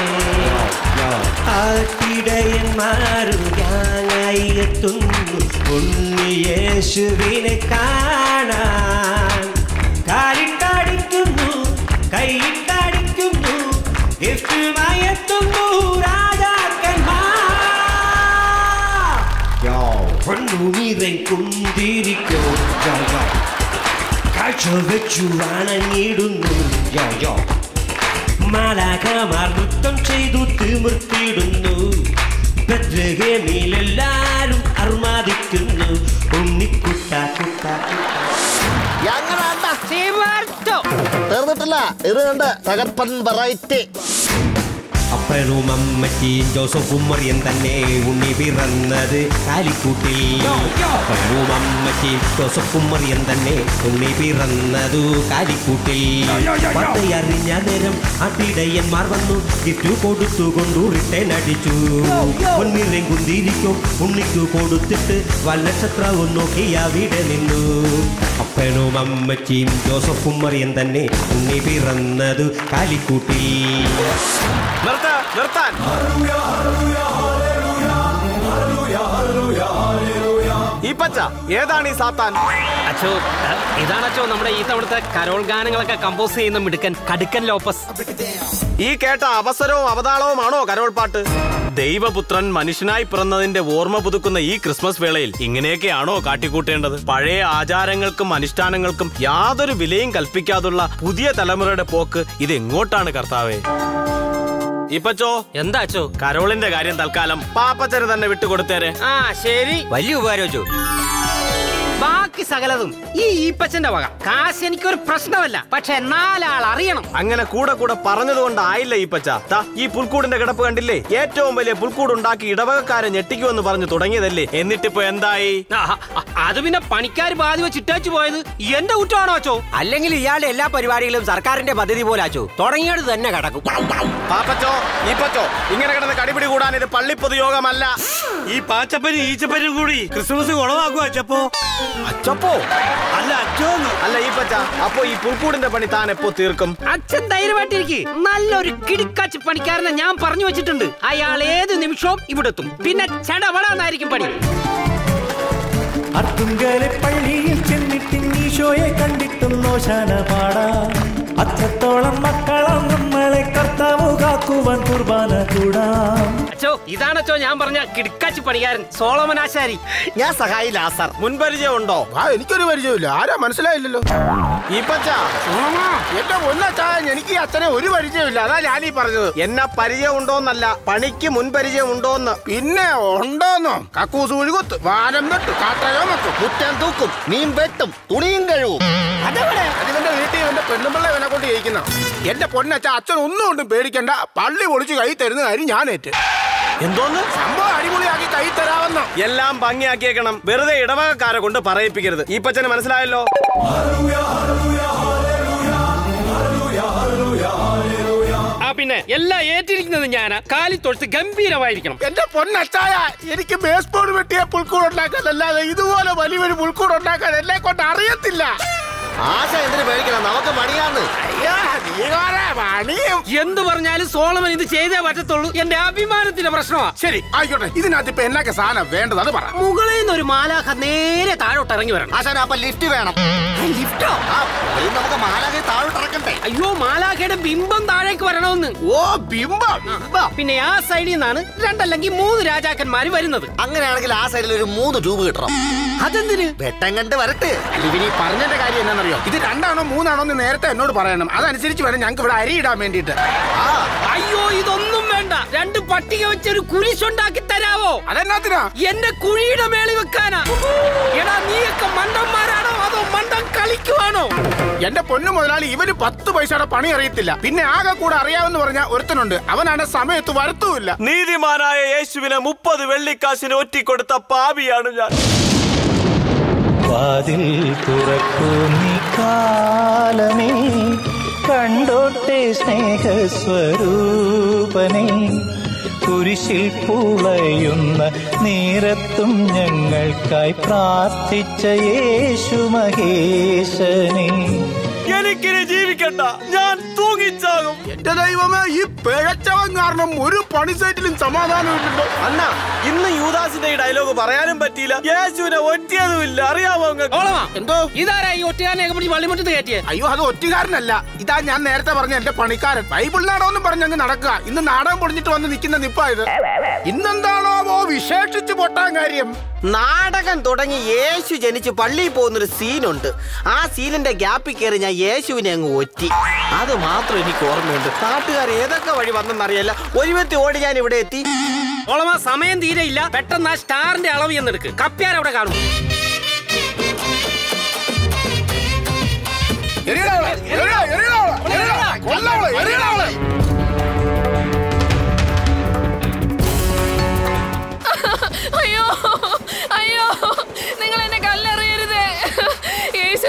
ആട്ടിടയന്മാരും ഞാനായി എത്തുന്നു ഉണ്ണിയേശുവിനെ കാണാൻ കാലിട്ടടിക്കുന്നു കൈയിട്ടടിക്കുന്നു ഗിഫ്റ്റുമായി എത്തുന്നു രാജാക്കന്മാർ പെണ്ണുമീതൻ കുന്തിരിക്കോ കാഴ്ച വെച്ചു അണഞ്ഞിടുന്നു യോ യോ മാലാഖമാർ നൃത്തം ചെയ്തു തിമിർത്തിടുന്നു ബദ്രഹേമിലെല്ലാരും അർമാദിക്കുന്നു ഉണ്ണിക്കുട്ട കുട്ട തീർന്നിട്ടില്ല ഇത് കണ്ട് തകർപ്പൻ വെറൈറ്റി അപ്പനും അമ്മച്ചിയും ജോസഫും മറിയം തന്നെ ഉണ്ണി പിറന്നത് കാലിക്കൂട്ടിൽ അപ്പനും അമ്മച്ചിയും ജോസഫും മറിയം തന്നെ ഉണ്ണി പിറന്നതു കാലിക്കൂട്ടിൽ വാർത്തയറിഞ്ഞ നേരം അട്ടിടയന്മാർ വന്നു ഗിഫ്റ്റ് കൊടുത്തു കൊണ്ടു റിട്ടേൺ അടിച്ചു പൊന്നിറയും കുന്തിരിക്കും ഉണ്ണിക്കു കൊടുത്തിട്ട് വല്ലക്ഷത്രവും നോക്കി അവിടെ നിന്നു അപ്പനും അമ്മച്ചിയും ജോസഫും മറിയം തന്നെ ഉണ്ണി പിറന്നതു കാലിക്കൂട്ടിൽ നിർത്ത നിർത്താൻ ഈ പച്ച ഏതാണ് ഈ സാത്താൻ അച്ചോ ഇതാണച്ചോ നമ്മുടെ ഈ തവണത്തെ കരോൾ ഗാനങ്ങളൊക്കെ കമ്പോസ് ചെയ്യുന്ന മിടുക്കൻ കടുക്കൻ ലോപ്പസ് ഈ കേട്ട അവസരവും അവതാളവുമാണോ കരോൾ പാട്ട് ദൈവപുത്രൻ മനുഷ്യനായി പിറന്നതിന്റെ ഓർമ്മ പുതുക്കുന്ന ഈ ക്രിസ്മസ് വേളയിൽ ഇങ്ങനെയൊക്കെയാണോ കാട്ടിക്കൂട്ടേണ്ടത് പഴയ ആചാരങ്ങൾക്കും അനുഷ്ഠാനങ്ങൾക്കും യാതൊരു വിലയും കൽപ്പിക്കാതുള്ള പുതിയ തലമുറയുടെ പോക്ക് ഇത് എങ്ങോട്ടാണ് കർത്താവേ ഇപ്പച്ചോ എന്താ അച്ചോ കരോളിന്റെ കാര്യം തൽക്കാലം പാപ്പച്ചന് തന്നെ വിട്ടുകൊടുത്തേരെ ആ ശരി വലിയ ഉപകാരം വെച്ചു ബാക്കി സകലതും ഈ ഈപ്പച്ചന്റെ വക കാശ് എനിക്കൊരു പ്രശ്നമല്ല പക്ഷെ നാലാൾ അറിയണം അങ്ങനെ കൂടെ കൂടെ പറഞ്ഞതുകൊണ്ട് ആയില്ല ഈ പച്ച ദാ, ഈ പുൽക്കൂടിന്റെ കിടപ്പ് കണ്ടില്ലേ ഏറ്റവും വലിയ പുൽക്കൂട് ഉണ്ടാക്കി ഇടവകക്കാരെ ഞെട്ടിക്കുമെന്ന് പറഞ്ഞു തുടങ്ങിയതല്ലേ എന്നിട്ടിപ്പോ എന്തായി ആ, ആ, അത് പിന്നെ പണിക്കാർ ബാധി വെച്ച് ഇട്ടേച്ചു പോയത് എന്റെ കുറ്റമാണോ അച്ചോ അല്ലെങ്കിൽ ഇയാളുടെ എല്ലാ പരിപാടികളും സർക്കാരിന്റെ പദ്ധതി പോലെ ആച്ചു തുടങ്ങിയത് തന്നെ കിടക്കും പാപ്പച്ചോ ഈപ്പച്ചോ ഇങ്ങനെ കിടന്ന് കടിപിടി കൂടാൻ ഇത് പള്ളി പൊതുയോഗമല്ല ഈ പാച്ചപ്പനും ഈച്ചപ്പനും കൂടി ക്രിസ്മസ് കുളമാക്കും അച്ചപ്പോ അച്ചപ്പോ അല്ല അച്ചോന്ന് അല്ല ഈപ്പച്ച അപ്പോ ഈ പുൽക്കൂടിന്റെ പണി താൻ എപ്പോ തീർക്കും അച്ഛൻ ധൈര്യമായിട്ടിരിക്കെ നല്ലൊരു കിടുക്കാച്ചി പണിക്കാരനെ ഞാൻ പറഞ്ഞു വെച്ചിട്ടുണ്ട് അയാൾ ഏത് നിമിഷവും ഇവിടെ എത്തും പിന്നെ ചടപടാന്നായിരിക്കും പണി അത്തുങ്കലെ പള്ളിയിൽ ചെന്നിട്ട് ഈശോയെ കണ്ടിട്ടും നോശാന പാടാ അത്രത്തോളം മക്കളാം നമ്മളെ കർത്താവ് കാക്കുവാൻ കുർബാന കൂടാം അച്ചോ ഇതാണച്ചോ ഞാൻ പറഞ്ഞ കിടുക്കാച്ചി പണിക്കാരൻ സോളമനാശാരി ഞാൻ സഹായി ലാസർ മുൻപരിചയം ഉണ്ടോ ആ എനിക്കൊരു പരിചയമില്ല ആരാ മനസ്സിലായില്ലല്ലോ ഈപ്പച്ച എന്റെ പൊന്നച്ചാ എനിക്ക് ഈ അച്ഛനെ ഒരു പരിചയമില്ല അതാ ഞാനീ പറഞ്ഞത് എന്നെ പരിചയം ഉണ്ടോന്നല്ല പണിക്ക് മുൻപരിചയം ഉണ്ടോന്ന് പിന്നെ ഉണ്ടോന്നോ കക്കൂസ് ഒഴുകുത്ത് വാനം വെട്ട് കാട്ടയോ വെക്കും കുറ്റം തൂക്കും മീൻ വെട്ടും തുണിയും കഴിവും അതെവിടെ അതിവന്റെ വീട്ടിൽ ഇവന്റെ പെണ്ണുമ്പിള്ള ഇവനെ കൊണ്ട് ജയിക്കുന്ന എന്റെ പൊന്നച്ച അച്ഛൻ ഒന്നും കൊണ്ടും പേടിക്കണ്ട പള്ളി പൊളിച്ച് കൈ തരുന്ന കാര്യം ഞാൻ ഏറ്റ് എന്തോന്ന് സംഭവം അടിപൊളിയാക്കി കൈ തരാമെന്ന എല്ലാം ഭംഗിയാക്കിയേക്കണം വെറുതെ ഇടവകക്കാരെ കൊണ്ട് പറയിപ്പിക്കരുത് ഈ പച്ചന് മനസ്സിലായല്ലോ ആ പിന്നെ എല്ലാം ഏറ്റിരിക്കുന്നത് ഞാനാ കാലി തൊഴുത്ത് ഗംഭീരമായിരിക്കണം എന്റെ പൊന്നച്ചായ എനിക്ക് ബേസ് ബോർഡ് വെട്ടിയ പുൽക്കൂട് ഉണ്ടാക്കാനല്ലാതെ ഇതുപോലെ വലിയൊരു പുൽക്കൂട് ഉണ്ടാക്കാൻ എന്നെ കൊണ്ട് അറിയത്തില്ല ആശ എന്തിനു പേടിക്കണം നമുക്ക് പണിയാന്ന് അയ്യാ, നീ കുറെ പണിയും എന്ത് പറഞ്ഞാലും സോളമൻ ഇത് ചെയ്തേ പറ്റത്തുള്ളൂ എന്റെ അഭിമാനത്തിന്റെ പ്രശ്നമാ ശരി ആയിക്കോട്ടെ ഇതിനകത്ത് ഇപ്പൊ എന്നൊക്കെ സാധനം വേണ്ടത് അത് പറ മുകളിൽ നിന്ന് ഒരു മാലാഖ നേരെ താഴോട്ട് ഇറങ്ങി വരണം ആശാന അപ്പൊ ലിഫ്റ്റ് വേണം ലിഫ്റ്റോ നമുക്ക് മാലാകെ താഴോട്ട് ഇറക്കണ്ടേ അയ്യോ മാലാഖയുടെ ബിംബം താഴേക്ക് വരണമെന്ന് ഓ ബിംബം പിന്നെ ആ സൈഡിൽ നിന്നാണ് രണ്ടല്ലെങ്കിൽ മൂന്ന് രാജാക്കന്മാര് വരുന്നത് അങ്ങനെയാണെങ്കിൽ ആ സൈഡിൽ ഒരു മൂന്ന് ട്യൂബ് കിട്ടണം അതെന്തിന് വെട്ടം കണ്ട് വരട്ടെ ഇവന് ഈ പറഞ്ഞതിന്റെ കാര്യം എന്നാണെന്നറിയോ ഇത് രണ്ടാണോ മൂന്നാണോ എന്ന് നേരത്തെ എന്നോട് പറയണം അതനുസരിച്ച് വേണം ഞങ്ങൾക്ക് ഇവിടെ അരി ഇടാൻ വേണ്ടിയിട്ട് അയ്യോ ഇതൊന്നും വേണ്ട രണ്ട് പട്ടിക വെച്ചൊരു കുരിശുണ്ടാക്കി തരാവോ അതെന്നാത്തിനാ എന്റെ കുഴിയുടെ മേളിൽ വെക്കാനാ എടാ നീയൊക്കെ മണ്ടന്മാരാണോ അതോ മണ്ടൻ കളിക്കുവാണോ എന്റെ പൊന്നു മുതലാളി ഇവന് പത്ത് പൈസയുടെ പണി അറിയത്തില്ല പിന്നെ ആകെ കൂടെ അറിയാമെന്ന് പറഞ്ഞ ഒരുത്തനുണ്ട് അവനാണ് സമയത്ത് വരത്തുമില്ല നീതിമാനായ യേശുവിനെ മുപ്പത് വെള്ളിക്കാശിന് ഒറ്റിക്കൊടുത്ത പാപിയാണ് ഞാൻ വാതിൽ തുറക്കൂ നീ കാലമേ കണ്ടോട്ടെ സ്നേഹസ്വരൂപനെ കുരിശിൽ പുളയുന്ന നേരത്തും ഞങ്ങൾക്കായി പ്രാർത്ഥിച്ച യേശു മഹേശനെ എനിക്കിനി ജീവിക്കണ്ട ഞാൻ തൂങ്ങിച്ചാകും എന്റെ ദൈവമേ ഈ പിഴച്ചവൻ കാരണം ഒരു പണി സൈറ്റിലും സമാധാനമില്ലല്ലോ അന്ന ഇന്ന് യൂദാസിന്റെ ഈ ഡയലോഗ് പറയാനും പറ്റിയില്ല യേശുവിനെ ഒറ്റിയതുമില്ല അറിയാമോ നിങ്ങൾക്ക് ഓളമാ എന്തോ ഇതാരാ ഈ ഒറ്റുകാരനെ പിടിച്ച് വള്ളിമുറ്റത്ത് കയറ്റിയേ അയ്യോ അത് ഒറ്റുകാരനല്ല ഇതാ ഞാൻ നേരത്തെ പറഞ്ഞ എന്റെ പണിക്കാരൻ ബൈബിൾ നാടകമെന്നും പറഞ്ഞ് അങ്ങ് നടക്കുക ഇന്ന് നാടകം പൊടിഞ്ഞിട്ട് വന്ന് നിൽക്കുന്ന നിപ്പായത് ഇന്നെന്താണോ വിശേഷിച്ച് പൊട്ടാൻ കാര്യം നാടകം തുടങ്ങി യേശു ജനിച്ച് പള്ളിയിൽ പോകുന്നൊരു സീനുണ്ട് ആ സീനിന്റെ ഗ്യാപ്പിൽ കയറി ഞാൻ യേശുവിനെ അങ്ങ് ഒറ്റി അത് മാത്രം എനിക്ക് ഓർമ്മയുണ്ട് നാട്ടുകാർ ഏതൊക്കെ വഴി വന്നെന്നറിയില്ല ഒരു വ്യക്തി ഓടി ഞാൻ ഇവിടെ എത്തി ഓളമാ സമയം തീരെയില്ല പെട്ടെന്ന് ആ സ്റ്റാറിന്റെ അളവ് എന്നെടുക്ക് കപ്പ്യാർ അവിടെ കാണും എറിയടാ അവളെ, എറിയടാ, എറിയടാ അവളെ, എറിയടാ, കൊല്ലടാ അവളെ, എറിയടാ അവളെ.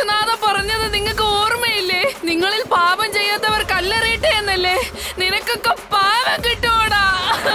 യേശുനാഥ പറഞ്ഞത് നിങ്ങൾക്ക് ഓർമ്മയില്ലേ നിങ്ങളിൽ പാപം ചെയ്യാത്തവർ കല്ലെറിയട്ടെ എന്നല്ലേ നിനക്കൊക്കെ പാപം കിട്ടുമോടാ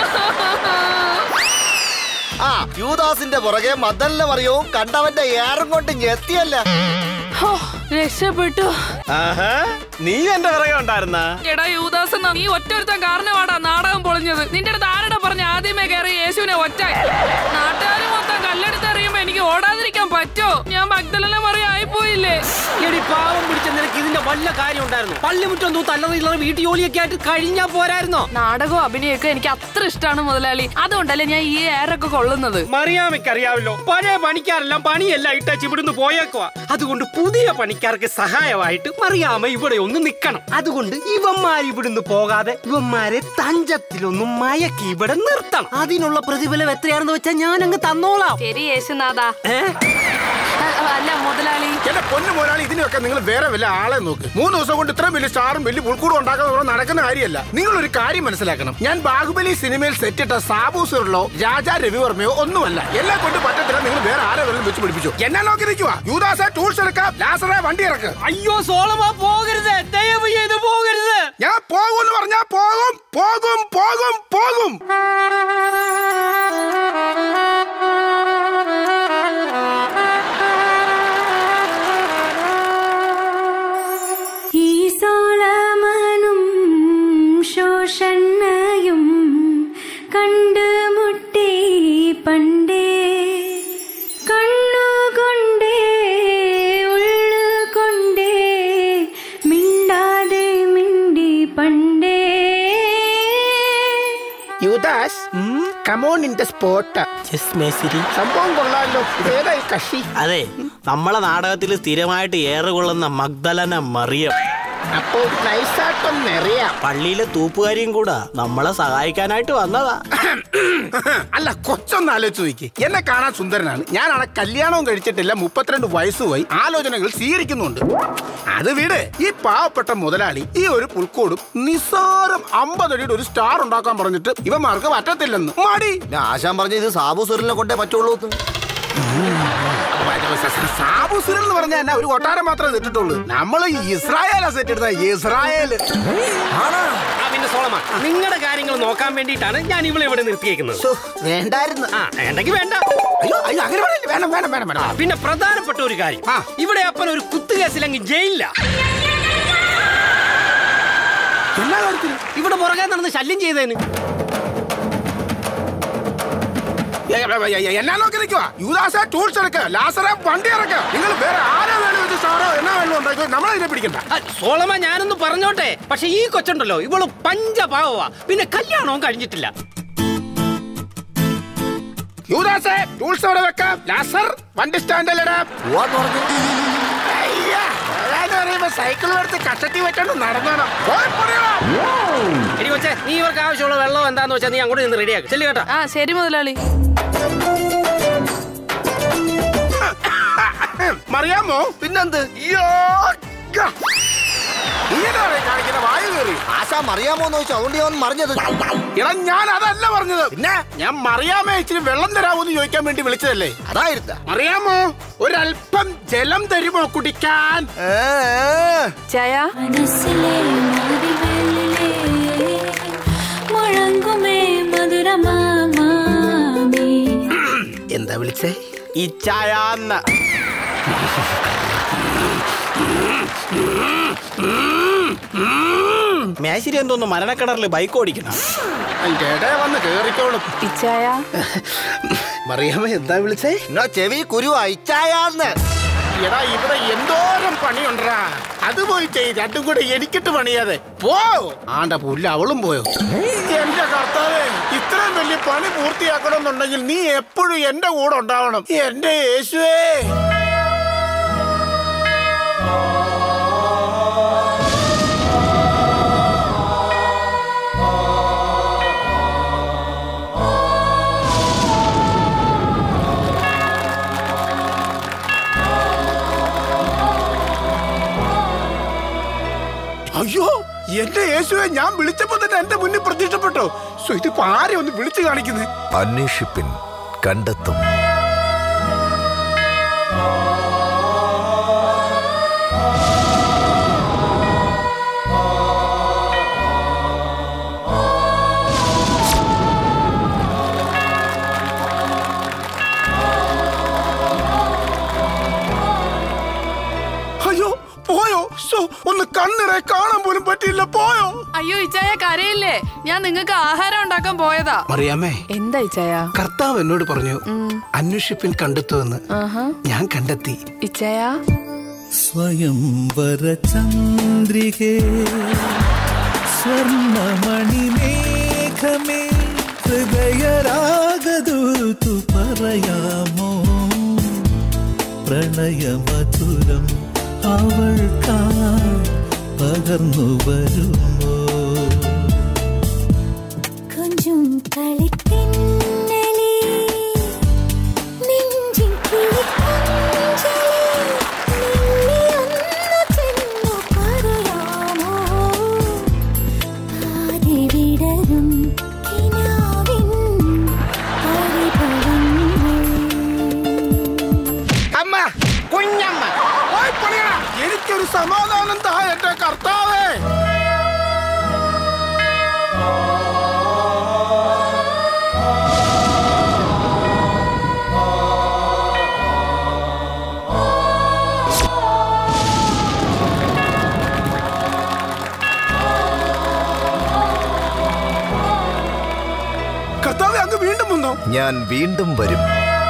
ആ യൂദാസിന്റെ പുറകെ മദല്ല മറിയവും കണ്ടവന്റെ ഏറും കൊണ്ട് ഞെത്തിയല്ല ഹോ, രക്ഷപ്പെട്ടു ആഹാ നീ എന്റെ പിറകെ ഉണ്ടായിരുന്ന എടാ യൂദാസ് എന്നാ നീ ഒറ്റൊരുത്തൻ കാരണമാടാ നാടകം പൊളിഞ്ഞത് നിന്റെ അടുത്ത് ആരുടെ പറഞ്ഞ ആദ്യമേ കയറി യേശുവിനെ ഒറ്റ നാട്ടുകാർ മൊത്തം കല്ലെടുത്തെറിയുമ്പോ എനിക്ക് ഓടാതിരിക്കാൻ പറ്റോ ഞാൻ ഭക്തലന മറിയ ആയിപ്പോയില്ലേ എടി പാവം പിടിച്ച നിനക്ക് ഇതിന്റെ വല്ല കാര്യം ഉണ്ടായിരുന്നു പള്ളിമുറ്റം തൂ തല്ലറിയുള്ള വീട്ടു ജോലിയൊക്കെ ആയിട്ട് കഴിഞ്ഞാ പോരായിരുന്നോ നാടകവും അഭിനയൊക്കെ എനിക്ക് അത്ര ഇഷ്ടമാണ് മുതലാളി അതുകൊണ്ടല്ലേ ഞാൻ ഈ എയറൊക്കെ കൊള്ളുന്നത് മറിയാമയ്ക്ക് അറിയാമല്ലോ പഴയ പണിക്കാരെല്ലാം പണിയെല്ലാം ഇട്ടച്ച് ഇവിടുന്ന് പോയേക്കുവാ അതുകൊണ്ട് പുതിയ പണിക്കാർക്ക് സഹായമായിട്ട് മറിയാമ ഇവിടെ ഒന്ന് നിക്കണം അതുകൊണ്ട് ഇവന്മാർ ഇവിടുന്ന് പോകാതെ ഇവന്മാരെ തഞ്ചത്തിലൊന്നും മയക്കി ഇവിടെ നിർത്തണം അതിനുള്ള പ്രതിഫലം എത്രയാണെന്ന് വെച്ചാൽ ഞാൻ അങ്ങ് തന്നോളാം ശരി യേശുനാഥ അല്ല മുതലാളി എന്റെ പൊന്നു മുതലാളി ഇതിനൊക്കെ നിങ്ങൾ വേറെ വല്ല ആളെ നോക്ക് മൂന്ന് ദിവസം കൊണ്ട് ഇത്രയും വലിയ സ്റ്റാറും വലിയ പുൽക്കൂടും ഉണ്ടാക്കുന്ന നടക്കുന്ന കാര്യമല്ല നിങ്ങൾ ഒരു കാര്യം മനസ്സിലാക്കണം ഞാൻ ബാഹുബലി സിനിമയിൽ സെറ്റിട്ട സാബു സുറിലോ രാജാ രവിവർമ്മയോ ഒന്നുമല്ല എല്ലാം കൊണ്ട് പറ്റത്തില്ല നിങ്ങൾ വേറെ ആരെ വല്ലതും വെച്ച് പിടിപ്പിച്ചു എന്നെ നോക്കി നിൽക്കുക യൂദാസ ടൂൾസ് എടുക്കാം ലാസറെ വണ്ടി ഇറക്ക് അയ്യോ സോളമ പോകരുത് ദയവ് ചെയ്ത് പോകരുത് ഞാൻ പോകും എന്ന് പറഞ്ഞാ പോകും പോകും പോകും പോകും ഈ സോളമനും ശോഷണ്ണയും കണ്ടുമുട്ടി പണ്ടേ കണ്ണുകൊണ്ടേ ഉള്ളുകൊണ്ടേ മിണ്ടാതെ മിണ്ടി പണ്ടേ Judas come on in the spot സംഭവം കൊള്ളാമല്ലോ ഏതായി കക്ഷി അതെ നമ്മളെ നാടകത്തിൽ സ്ഥിരമായിട്ട് ഏറുകൊള്ളുന്ന മഗ്ദലന മറിയം അപ്പോ നൈസായിട്ടൊന്നറിയാം പള്ളിയിലെ തൂപ്പുകാരിയും കൂടാ നമ്മളെ സഹായിക്കാനായിട്ട് വന്നതാ അല്ല കൊച്ചൊന്ന് ആലോചിച്ച് നോക്കി എന്നെ കാണാൻ സുന്ദരനാണ് ഞാനാണ് കല്യാണവും കഴിച്ചിട്ടില്ല മുപ്പത്തിരണ്ട് വയസ്സുമായി ആലോചനകൾ സ്വീകരിക്കുന്നുണ്ട് അത് വീട് ഈ പാവപ്പെട്ട മുതലാളി ഈ ഒരു പുൽക്കോടും നിസ്സാരം അമ്പതടിയുടെ ഒരു സ്റ്റാർ ഉണ്ടാക്കാൻ പറഞ്ഞിട്ട് ഇവന്മാർക്ക് പറ്റത്തില്ലെന്ന് മടി ആശാൻ പറഞ്ഞ ഇത് സാബു സുരലിനെ കൊണ്ടേ പറ്റുള്ളൂ സാബു സുരൽ എന്ന് പറഞ്ഞാൽ എന്നാ ഒരു കൊട്ടാരം മാത്രമേ തെറ്റിട്ടുള്ളൂ നമ്മൾ ഇസ്രായേലാ സെറ്റ് എടുത്ത ഇസ്രായേൽ ആ, പിന്നെ സോളമ നിങ്ങളുടെ കാര്യങ്ങൾ നോക്കാൻ വേണ്ടിയിട്ടാണ് ഞാൻ ഇവിടെ ഇവിടെ നിർത്തിയേക്കുന്നത് വേണ്ടായിരുന്നു ആ വേണ്ടെങ്കിൽ വേണ്ട അയ്യോ അയ്യോ അങ്ങനെ പറയല്ലേ. വേണം വേണം വേണം ആ, വേണം പിന്നെ പ്രധാനപ്പെട്ട ഒരു കാര്യം ഇവിടെ അപ്പൻ ഒരു കുത്തുകേസിലെങ്കിൽ ജയിലില്ല എല്ലാ കാര്യത്തിലും ഇവിടെ പുറകെ നടന്ന് ശല്യം ചെയ്തേന് എന്നാ നോക്കി നിൽക്കുക യൂദാസ ടൂൾസ് എടുക്കുക ലാസറെ വണ്ടി ഇറക്കുക നിങ്ങൾ വേറെ ആരെ വേണം വെച്ച് സാറോ എന്നാ വേണം ഉണ്ടാക്കുക നമ്മളതിനെ പിടിക്കണ്ട ആ, സോളമ ഞാനൊന്ന് പറഞ്ഞോട്ടെ പക്ഷെ ഈ കൊച്ചുണ്ടല്ലോ ഇവള് പഞ്ചപാവവാ പിന്നെ കല്യാണവും കഴിഞ്ഞിട്ടില്ല യൂദാസെ ടൂൾസ് അവിടെ വെക്കാം ലാസർ വണ്ടി സ്റ്റാൻഡിലിടാം സൈക്കിൾ എടുത്ത് കഷത്തി വെച്ചോണ്ട് നടന്നോണം പോയി പറയണം. എടി കൊച്ചേ നീ ഇവർക്ക് ആവശ്യമുള്ള വെള്ളം എന്താന്ന് വെച്ചാൽ നീ അങ്ങോട്ട് നിന്ന് റെഡിയാക്ക് ചെല്ലു കേട്ടോ ആ ശരി മുതലാളി മറിയാമോ പിന്നെന്ത് കാണിക്കുന്ന വായു കയറി ആശാ മറിയാമോന്ന് ചോദിച്ചു അതുകൊണ്ട് ഞാൻ മറിഞ്ഞത് എടാ ഞാൻ അതല്ല പറഞ്ഞത് പിന്നെ ഞാൻ മറിയാമേ ഇച്ചിരി വെള്ളം തരാമോന്ന് ചോദിക്കാൻ വേണ്ടി വിളിച്ചതല്ലേ അതായിരുന്ന മറിയാമോ ഒരല്പം ജലം തരുമോ കുടിക്കാൻ ചായ മനസ്സിലെ മാറിവെള്ളിലേ മുഴങ്ങുമേ മധുരമാമേ എന്താ വിളിച്ചേ ഇച്ചായാന്ന മേശിരി എന്തോന്ന് മരണക്കിണറിൽ ബൈക്ക് ഓടിക്കണം അതിന്റെ ഇടയിൽ വന്ന് കേറിക്കോളും ഇച്ചായ മറിയാമ എന്താ വിളിച്ചേ നിങ്ങളെ ചെവി കുരു അയച്ചായാന്ന് എടാ ഇവിടെ എന്തോരം പണിയുണ്ടാ അത് പോയി ചെയ് രണ്ടും കൂടെ എനിക്കിട്ട് പണിയാതെ പോ ആണ്ട പുല്ല അവളും പോയോ എന്റെ കർത്താവേ ഇത്രയും വലിയ പണി പൂർത്തിയാക്കണമെന്നുണ്ടെങ്കിൽ നീ എപ്പോഴും എന്റെ കൂടെ ഉണ്ടാവണം എന്റെ യേശുവേ അയ്യോ എന്റെ യേശുവെ ഞാൻ വിളിച്ചപ്പോ തന്നെ എന്റെ മുന്നിൽ പ്രത്യക്ഷപ്പെട്ടോ സോ ഇതിപ്പോ ആരെ ഒന്ന് വിളിച്ചു കാണിക്കുന്നത് അന്വേഷിപ്പിൻ കണ്ടെത്തും ശോ, ഒന്ന് കണ്ണിറെ കാണാൻ പോലും പറ്റിയില്ല പോയോ അയ്യോ ഇച്ചായ കരയില്ലേ ഞാൻ നിങ്ങൾക്ക് ആഹാരം ഉണ്ടാക്കാൻ പോയതാ മറിയാമ്മേ എന്താ ഇച്ചായ കർത്താവ് എന്നോട് പറഞ്ഞു അന്വേഷിപ്പിൻ കണ്ടെത്തുമെന്ന് ഞാൻ കണ്ടെത്തി ഇച്ചായ സ്വയംവര ചന്ദ്രികേ സ്വർണമണിമേഘമേ ഹൃദയരാഗദൂതു പറയാമോ പ്രണയമധുരം അവൾക്കാ പകർന്നു വരുമോ கொஞ்சம் കളിത്തിന്നലേ നെഞ്ചിൻ കിളിക്കൊഞ്ചലേ നിന്നെ ഒന്ന് ചെന്നു പറയാമോ ആദി വിടരും കിനാവിൻ പരിഭവങ്ങൾ അമ്മ കുഞ്ഞമ്മ പോയി പണിയടാ. എനിക്കൊരു സമാധാനം താ എന്റെ കർത്താവേ കർത്താവേ അങ്ങ് വീണ്ടും വന്നോ ഞാൻ വീണ്ടും വരും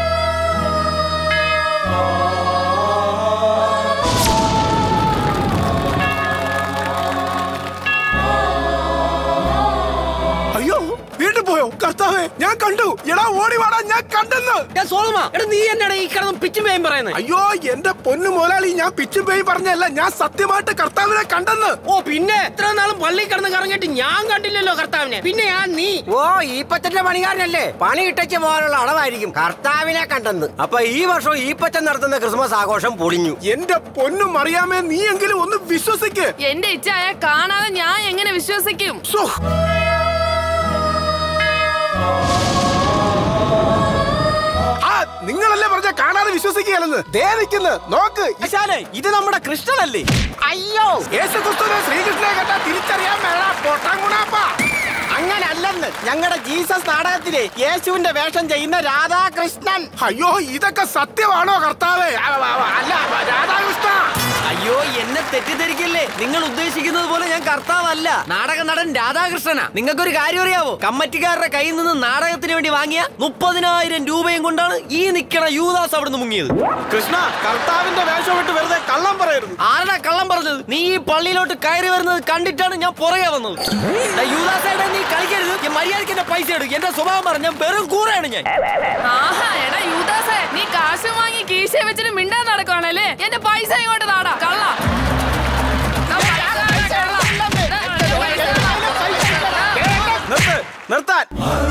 അയ്യോ വീണ്ടും പോയോ കർത്താവേ ഞാൻ കണ്ടു എടാ ഓടി വാടാ ഞാൻ കണ്ടെന്ന് നീ എന്നാണ് ഈ കിടന്ന് പിച്ചും പേയും പറയുന്നത് അയ്യോ എന്റെ പൊന്നു മുതലാളി ഞാൻ പിച്ചും പേയും പറഞ്ഞല്ല ഞാൻ സത്യമായിട്ട് കർത്താവിനെ കണ്ടെന്ന് ഓ പിന്നെ ഇത്ര നാളും പള്ളി കിടന്ന് കറങ്ങിയിട്ട് ഞാൻ കണ്ടില്ലല്ലോ കർത്താവിനെ പിന്നെ ഞാൻ നീ ഓ ഈപ്പച്ചന്റെ പണിക്കാരനല്ലേ പണി ഇട്ടച്ച് പോകാനുള്ള അളവായിരിക്കും കർത്താവിനെ കണ്ടെന്ന് അപ്പൊ ഈ വർഷം ഈപ്പച്ചൻ നടത്തുന്ന ക്രിസ്മസ് ആഘോഷം പൊളിഞ്ഞു എന്റെ പൊന്നും അറിയാമേ നീ എങ്കിലും ഒന്ന് വിശ്വസിക്ക് എന്റെ ഇച്ചായ കാണാതെ ഞാൻ എങ്ങനെ വിശ്വസിക്കും ആ നിങ്ങളല്ലേ പറഞ്ഞ കാണാതെ വിശ്വസിക്കുകയല്ലെന്ന് ദേ നിൽക്കുന്നു നോക്ക് ഇത് നമ്മുടെ കൃഷ്ണനല്ലേ അയ്യോ യേശു ക്രിസ്തുവിനെ ശ്രീകൃഷ്ണനെ കേട്ടാ തിരിച്ചറിയാൻ വേണ്ട പൊട്ടാങ്കുണാപ്പ അങ്ങനെ അല്ലെന്ന് ഞങ്ങളുടെ ജീസസ് നാടകത്തിലെ യേശുവിന്റെ വേഷം ചെയ്യുന്ന രാധാകൃഷ്ണൻ അയ്യോ ഇതൊക്കെ സത്യമാണോ കർത്താവേ അ- അ- അല്ല രാധാകൃഷ്ണ അയ്യോ എന്നെ തെറ്റിദ്ധരിക്കല്ലേ നിങ്ങൾ ഉദ്ദേശിക്കുന്നത് പോലെ ഞാൻ കർത്താവല്ല നാടക നടൻ രാധാകൃഷ്ണനാ നിങ്ങൾക്കൊരു കാര്യം അറിയാവോ കമ്മറ്റിക്കാരുടെ കയ്യിൽ നിന്ന് നാടകത്തിന് വേണ്ടി വാങ്ങിയ മുപ്പതിനായിരം രൂപയും കൊണ്ടാണ് ഈ നിക്കണ യൂദാസ് അവിടുന്ന് മുങ്ങിയത് കൃഷ്ണ കർത്താവിന്റെ വേഷം വിട്ട് വെറുതെ കള്ളം പറയരുത് ആരുടെ കള്ളം പറഞ്ഞത് നീ ഈ പള്ളിയിലോട്ട് കയറി വരുന്നത് കണ്ടിട്ടാണ് ഞാൻ പുറകെ വന്നത് ദാ യൂദാസേട്ടാ നീ കളിക്കരുത് ഞാൻ മര്യാദയ്ക്ക് എന്റെ പൈസ എടുക്കും എന്റെ സ്വഭാവം പറഞ്ഞ വെറും കൂറയാണ് ഞാൻ ആഹാ എടാ യൂദാസേ നീ കാശ് വാങ്ങി കീശ വെച്ചിട്ട് മിണ്ടാൻ നടക്കുവാണല്ലേ എന്റെ പൈസ ഇങ്ങോട്ട് താടാ കള്ള നിർത്ത് നിർത്താൻ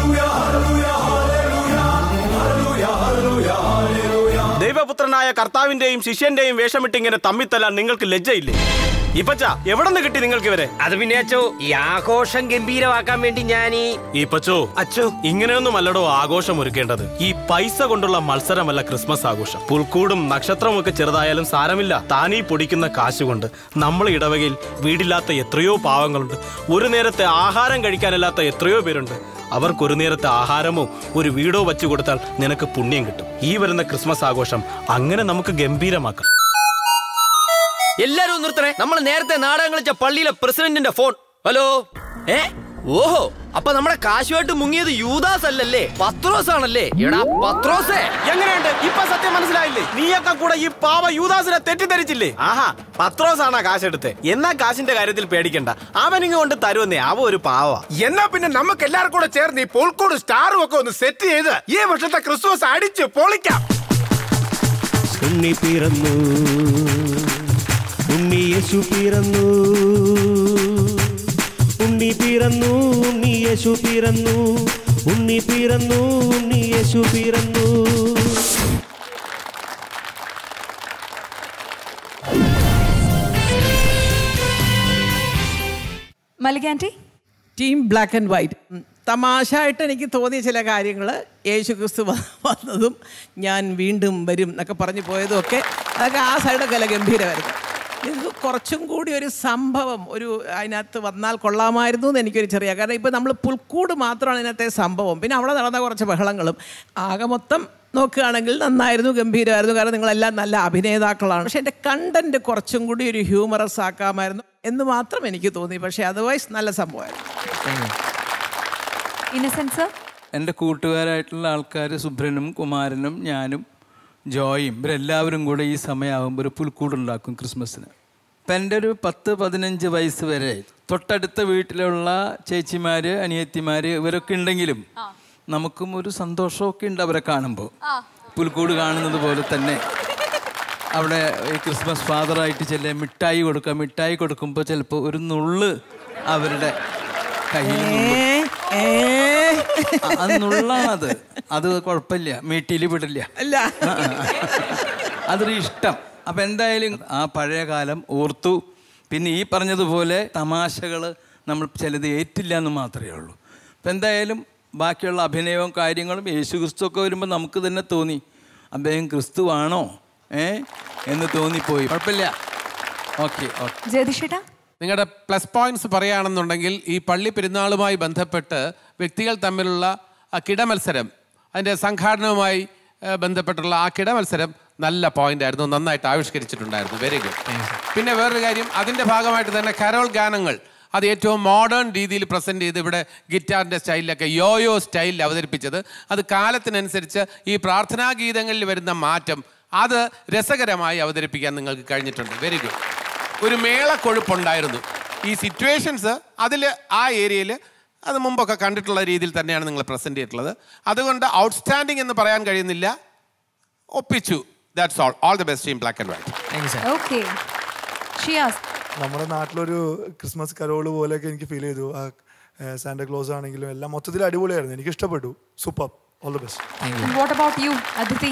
ദൈവപുത്രനായ കർത്താവിന്റെയും ശിഷ്യന്റെയും വേഷമിട്ട് ഇങ്ങനെ തമ്മിത്തല്ലാൻ നിങ്ങൾക്ക് ലജ്ജയില്ലേ ഇപ്പച്ച എവിടെ നിന്ന് കിട്ടി നിങ്ങൾക്ക് ഇവരെ അത് പിന്നെ അച്ചോ ഈ ആഘോഷം ഗംഭീരമാക്കാൻ വേണ്ടി ഞാൻ ഈ ഈപ്പച്ചോ അച്ചോ ഇങ്ങനെയൊന്നും അല്ലടോ ആഘോഷം ഒരുക്കേണ്ടത് ഈ പൈസ കൊണ്ടുള്ള മത്സരമല്ല ക്രിസ്മസ് ആഘോഷം പുൽക്കൂടും നക്ഷത്രവും ഒക്കെ ചെറുതായാലും സാരമില്ല താനീ പൊടിക്കുന്ന കാശുകൊണ്ട് നമ്മൾ ഇടവകയിൽ വീടില്ലാത്ത എത്രയോ പാവങ്ങളുണ്ട് ഒരു നേരത്തെ ആഹാരം കഴിക്കാനില്ലാത്ത എത്രയോ പേരുണ്ട് അവർക്ക് ഒരു നേരത്തെ ആഹാരമോ ഒരു വീടോ വച്ചു കൊടുത്താൽ നിനക്ക് പുണ്യം കിട്ടും ഈ വരുന്ന ക്രിസ്മസ് ആഘോഷം അങ്ങനെ നമുക്ക് ഗംഭീരമാക്കാം എല്ലാരും ഒന്ന് നിർത്തണേ നമ്മൾ നേരത്തെ നാടകം കളിച്ച പള്ളിയിലെ പ്രസിഡന്റിന്റെ ഫോൺ ഹലോ ഏ ഓഹോ അപ്പൊ നമ്മുടെ കാശുമായിട്ട് മുങ്ങിയത് യൂദാസ് അല്ലല്ലേ പത്രോസ് ആണല്ലേ എടാ പത്രോസേ എങ്ങനെയുണ്ട് ഇപ്പൊ സത്യം മനസ്സിലായില്ലേ നീയൊക്കെ കൂടെ ഈ പാവ യൂദാസിനെ തെറ്റിദ്ധരിച്ചില്ലേ ആഹാ പത്രോസ് ആണാ കാശെടുത്തെ എന്നാ കാശിന്റെ കാര്യത്തിൽ പേടിക്കണ്ട അവനിങ്ങ് കൊണ്ട് തരുമെന്നേ അവ ഒരു പാവ എന്നാ പിന്നെ നമുക്ക് എല്ലാവർക്കും കൂടെ ചേർന്ന് ഈ പോൾക്കോട് സ്റ്റാറും ഒക്കെ ഒന്ന് സെറ്റ് ചെയ്ത് ഈ വർഷത്തെ ക്രിസ്മസ് അടിച്ച് പൊളിക്കാം ഉണ്ണി പിറന്നു ഉണ്ണി യേശു പിറന്നു ഉണ്ണി പിറന്നു ഉണ്ണി യേശു പിറന്നു ഉണ്ണി പിറന്നു ഉണ്ണി യേശു പിറന്നു Mallika aunty team black and white തമാശയായിട്ട് എനിക്ക് തോന്നിയ ചില കാര്യങ്ങൾ യേശു ക്രിസ്തു വ- വന്നതും ഞാൻ വീണ്ടും വരും എന്നൊക്കെ പറഞ്ഞു പോയതും ഒക്കെ അതൊക്കെ ആ സൈഡൊക്കെ അല്ല ഗംഭീരമായിരുന്നു നിങ്ങൾക്ക് കുറച്ചും കൂടി ഒരു സംഭവം ഒരു അതിനകത്ത് വന്നാൽ കൊള്ളാമായിരുന്നു എന്ന് എനിക്കൊരു ചെറിയ കാരണം ഇപ്പം നമ്മൾ പുൽക്കൂട് മാത്രമാണ് ഇതിനകത്തെ സംഭവം പിന്നെ അവിടെ നടന്ന കുറച്ച് ബഹളങ്ങളും ആകെ മൊത്തം നോക്കുകയാണെങ്കിൽ നന്നായിരുന്നു ഗംഭീരമായിരുന്നു കാരണം നിങ്ങളെല്ലാം നല്ല അഭിനേതാക്കളാണ് പക്ഷെ എൻ്റെ കണ്ടന്റ് കുറച്ചും കൂടി ഒരു ഹ്യൂമറസ് ആക്കാമായിരുന്നു എന്ന് മാത്രം എനിക്ക് തോന്നി പക്ഷേ അതർവൈസ് നല്ല സംഭവമായിരുന്നു ഇന്നസെൻസ് എൻ്റെ കൂട്ടുകാരായിട്ടുള്ള ആൾക്കാർ സുബ്രനും കുമാരനും ഞാനും ജോയും ഇവരെല്ലാവരും കൂടെ ഈ സമയമാകുമ്പോൾ ഒരു പുൽക്കൂടുണ്ടാക്കും ക്രിസ്മസിന് അപ്പം എൻ്റെ ഒരു പത്ത് പതിനഞ്ച് വയസ്സ് വരെ തൊട്ടടുത്ത വീട്ടിലുള്ള ചേച്ചിമാർ അനിയത്തിമാർ ഇവരൊക്കെ ഉണ്ടെങ്കിലും നമുക്കും ഒരു സന്തോഷമൊക്കെ ഉണ്ട് അവരെ കാണുമ്പോൾ പുൽക്കൂട് കാണുന്നത് പോലെ തന്നെ അവിടെ ഈ ക്രിസ്മസ് ഫാദറായിട്ട് ചില മിഠായി കൊടുക്കുക മിഠായി കൊടുക്കുമ്പോൾ ചിലപ്പോൾ ഒരു നുള്ള് അവരുടെ കയ്യിൽ നുള്ളും. ആ, അത് നുള്ളാണത് അത് കുഴപ്പമില്ല മീട്ടിയിൽ വിടില്ല അല്ല ആ, ആ, ആ. അതൊരു ഇഷ്ടം അപ്പം എന്തായാലും ആ പഴയ കാലം ഓർത്തു പിന്നെ ഈ പറഞ്ഞതുപോലെ തമാശകൾ നമ്മൾ ചിലത് ഏറ്റില്ല എന്ന് മാത്രമേ ഉള്ളൂ അപ്പം എന്തായാലും ബാക്കിയുള്ള അഭിനയവും കാര്യങ്ങളും യേശു ക്രിസ്തു ഒക്കെ വരുമ്പോൾ നമുക്ക് തന്നെ തോന്നി അദ്ദേഹം ക്രിസ്തുവാണോ ഏ എന്ന് തോന്നിപ്പോയി കുഴപ്പമില്ല ഓക്കെ ഓക്കെ ജ്യോതിഷേട്ടാ നിങ്ങളുടെ പ്ലസ് പോയിന്റ്സ് പറയുകയാണെന്നുണ്ടെങ്കിൽ ഈ പള്ളി പെരുന്നാളുമായി ബന്ധപ്പെട്ട് വ്യക്തികൾ തമ്മിലുള്ള ആ കിടമത്സരം അതിൻ്റെ സംഘാടനവുമായി ഏഹ്, ബന്ധപ്പെട്ടുള്ള ആ കിടമത്സരം നല്ല പോയിന്റ് ആയിരുന്നു നന്നായിട്ട് ആവിഷ്കരിച്ചിട്ടുണ്ടായിരുന്നു വെരി ഗുഡ് പിന്നെ വേറൊരു കാര്യം അതിൻ്റെ ഭാഗമായിട്ട് തന്നെ കരോൾ ഗാനങ്ങൾ അത് ഏറ്റവും മോഡേൺ രീതിയിൽ പ്രസൻറ്റ് ചെയ്ത് ഇവിടെ ഗിറ്റാറിൻ്റെ സ്റ്റൈലിലൊക്കെ യോയോ സ്റ്റൈലിൽ അവതരിപ്പിച്ചത് അത് കാലത്തിനനുസരിച്ച് ഈ പ്രാർത്ഥനാ ഗീതങ്ങളിൽ വരുന്ന മാറ്റം അത് രസകരമായി അവതരിപ്പിക്കാൻ നിങ്ങൾക്ക് കഴിഞ്ഞിട്ടുണ്ട് വെരി ഗുഡ് ഒരു മേളക്കൊഴുപ്പുണ്ടായിരുന്നു ഈ സിറ്റുവേഷൻസ് അതിൽ ആ ഏരിയയിൽ അത് മുമ്പൊക്കെ കണ്ടിട്ടുള്ള രീതിയിൽ തന്നെയാണ് നിങ്ങൾ പ്രസൻറ്റ് ചെയ്തിട്ടുള്ളത് അതുകൊണ്ട് ഔട്ട്സ്റ്റാൻഡിംഗ് എന്ന് പറയാൻ കഴിയുന്നില്ല ഒപ്പിച്ചു that's all all the best team black and white okay Shiyas നമ്മുടെ നാട്ടിലൊരു ക്രിസ്മസ് കരോള് പോലെയൊക്കെ എനിക്ക് ഫീൽ ചെയ്തു ആ സാന്റ ക്ലോസ് ആണെങ്കിലും എല്ലാം മൊത്തത്തിൽ അടിപൊളിയായിരുന്നു എനിക്ക് ഇഷ്ടപ്പെട്ടു super all the best what about you Athidhi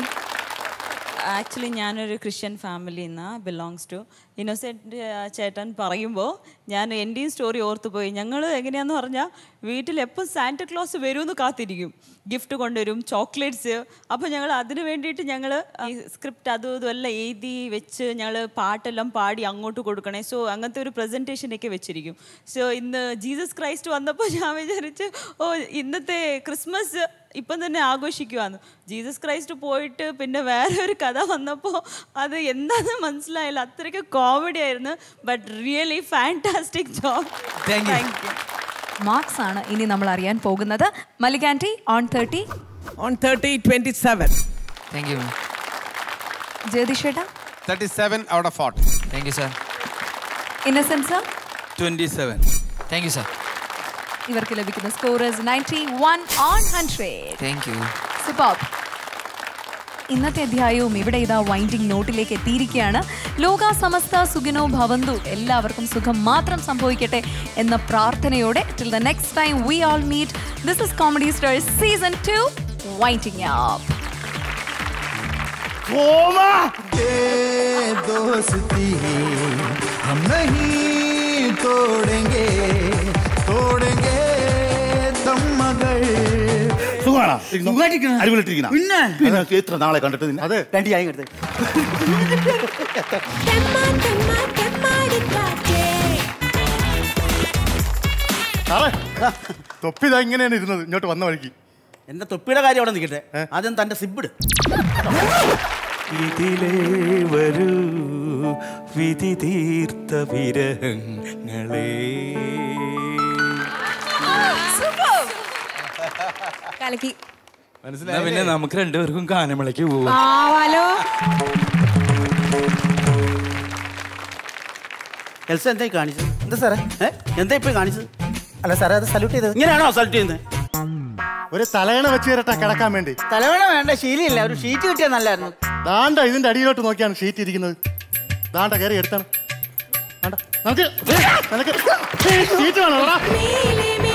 actually ഞാനൊരു ക്രിസ്ത്യൻ ഫാമിലിയിൽ നിന്നാണ് ബിലോങ്സ് ടു ഇന്നസെൻറ്റ് ചേട്ടൻ പറയുമ്പോൾ ഞാൻ എൻ്റെയും സ്റ്റോറി ഓർത്തു പോയി ഞങ്ങൾ എങ്ങനെയാന്ന് പറഞ്ഞാൽ വീട്ടിൽ എപ്പോൾ സാന്റ ക്ലോസ് വരുമെന്ന് കാത്തിരിക്കും ഗിഫ്റ്റ് കൊണ്ടുവരും ചോക്ലേറ്റ്സ് അപ്പോൾ ഞങ്ങൾ അതിന് വേണ്ടിയിട്ട് ഞങ്ങൾ ഈ സ്ക്രിപ്റ്റ് അതും ഇതും എല്ലാം എഴുതി വെച്ച് ഞങ്ങൾ പാട്ടെല്ലാം പാടി അങ്ങോട്ട് കൊടുക്കണേ സോ അങ്ങനത്തെ ഒരു പ്രസൻറ്റേഷനൊക്കെ വെച്ചിരിക്കും സോ ഇന്ന് ജീസസ് ക്രൈസ്റ്റ് വന്നപ്പോൾ ഞാൻ വിചാരിച്ചു ഓ ഇന്നത്തെ ക്രിസ്മസ് ഇപ്പം തന്നെ ആഘോഷിക്കുവാന്ന് ജീസസ് ക്രൈസ്റ്റ് പോയിട്ട് പിന്നെ വേറെ ഒരു കഥ വന്നപ്പോൾ അത് എന്താണെന്ന് മനസ്സിലായില്ല അത്രയ്ക്ക് കോമഡി ആയിരുന്നു but really fantastic job Thank you. Marks ആണ് ഇനി നമ്മൾ അറിയാൻ പോകുന്നത് Mallika aunty on thirty on thirty twenty seven thank you ജ്യോതിഷേട്ടാ thirty seven out of forty thank you sir Innocent twenty seven thank you sir ഇവർക്ക് ലഭിക്കുന്ന scores ninety one on hundred thank you super ഇന്നത്തെ അധ്യായവും ഇവിടെ ഇതാ വൈൻഡിങ് നോട്ടിലേക്ക് എത്തിയിരിക്കുകയാണ് ലോക സമസ്ത സുഖിനോ ഭവന്തു എല്ലാവർക്കും സുഖം മാത്രം സംഭവിക്കട്ടെ എന്ന പ്രാർത്ഥനയോടെ till the next time we all meet this is comedy stars season two winding up दोस्ती हम नहीं तोड़ेंगे तोड़ेंगे तुम मगर അടിപൊളിട്ടിരിക്കണം പിന്നെ എത്ര നാളെ കണ്ടിട്ട് നിന്നെ അതെ രണ്ട് ചായ എടുത്തേ സാറേ തൊപ്പി ഇതാ ഇങ്ങനെയാണ് ഇരുന്നത് ഇങ്ങോട്ട് വന്ന വഴിക്ക് എന്റെ തൊപ്പിയുടെ കാര്യം അവിടെ നിൽക്കട്ടെ ആദ്യം തന്റെ സിബിട് ഇതിലേ വരൂ വിധി തീർത്ത വിരഹങ്ങളെ കലക്കി എന്നാ പിന്നെ നമുക്ക് രണ്ടുപേർക്കും കാനമളയ്ക്ക് പോവാം ആവാലോ എൽസ എന്തായി കാണിച്ചത് എന്താ സാറേ ഏ? എന്താ ഇപ്പൊ കാണിച്ചത് അല്ല സാറേ അത് സല്യൂട്ട് ചെയ്തത് ഇങ്ങനെയാണോ സല്യൂട്ട് ചെയ്യുന്നത് ഒരു തലയണ വെച്ച് തരട്ടെ കിടക്കാൻ വേണ്ടി തലവേണ വേണ്ട ശീലയില്ല ഒരു ഷീറ്റ് കിട്ടിയാൽ നല്ലായിരുന്നു ദാണ്ട ഇതിന്റെ അടിയിലോട്ട് നോക്കിയാണ് ഷീറ്റ് ഇരിക്കുന്നത് ദാണ്ട കയറി എടുത്താണ് ദാണ്ട, നമുക്ക് നിനക്ക് ഷീറ്റ് വേണോ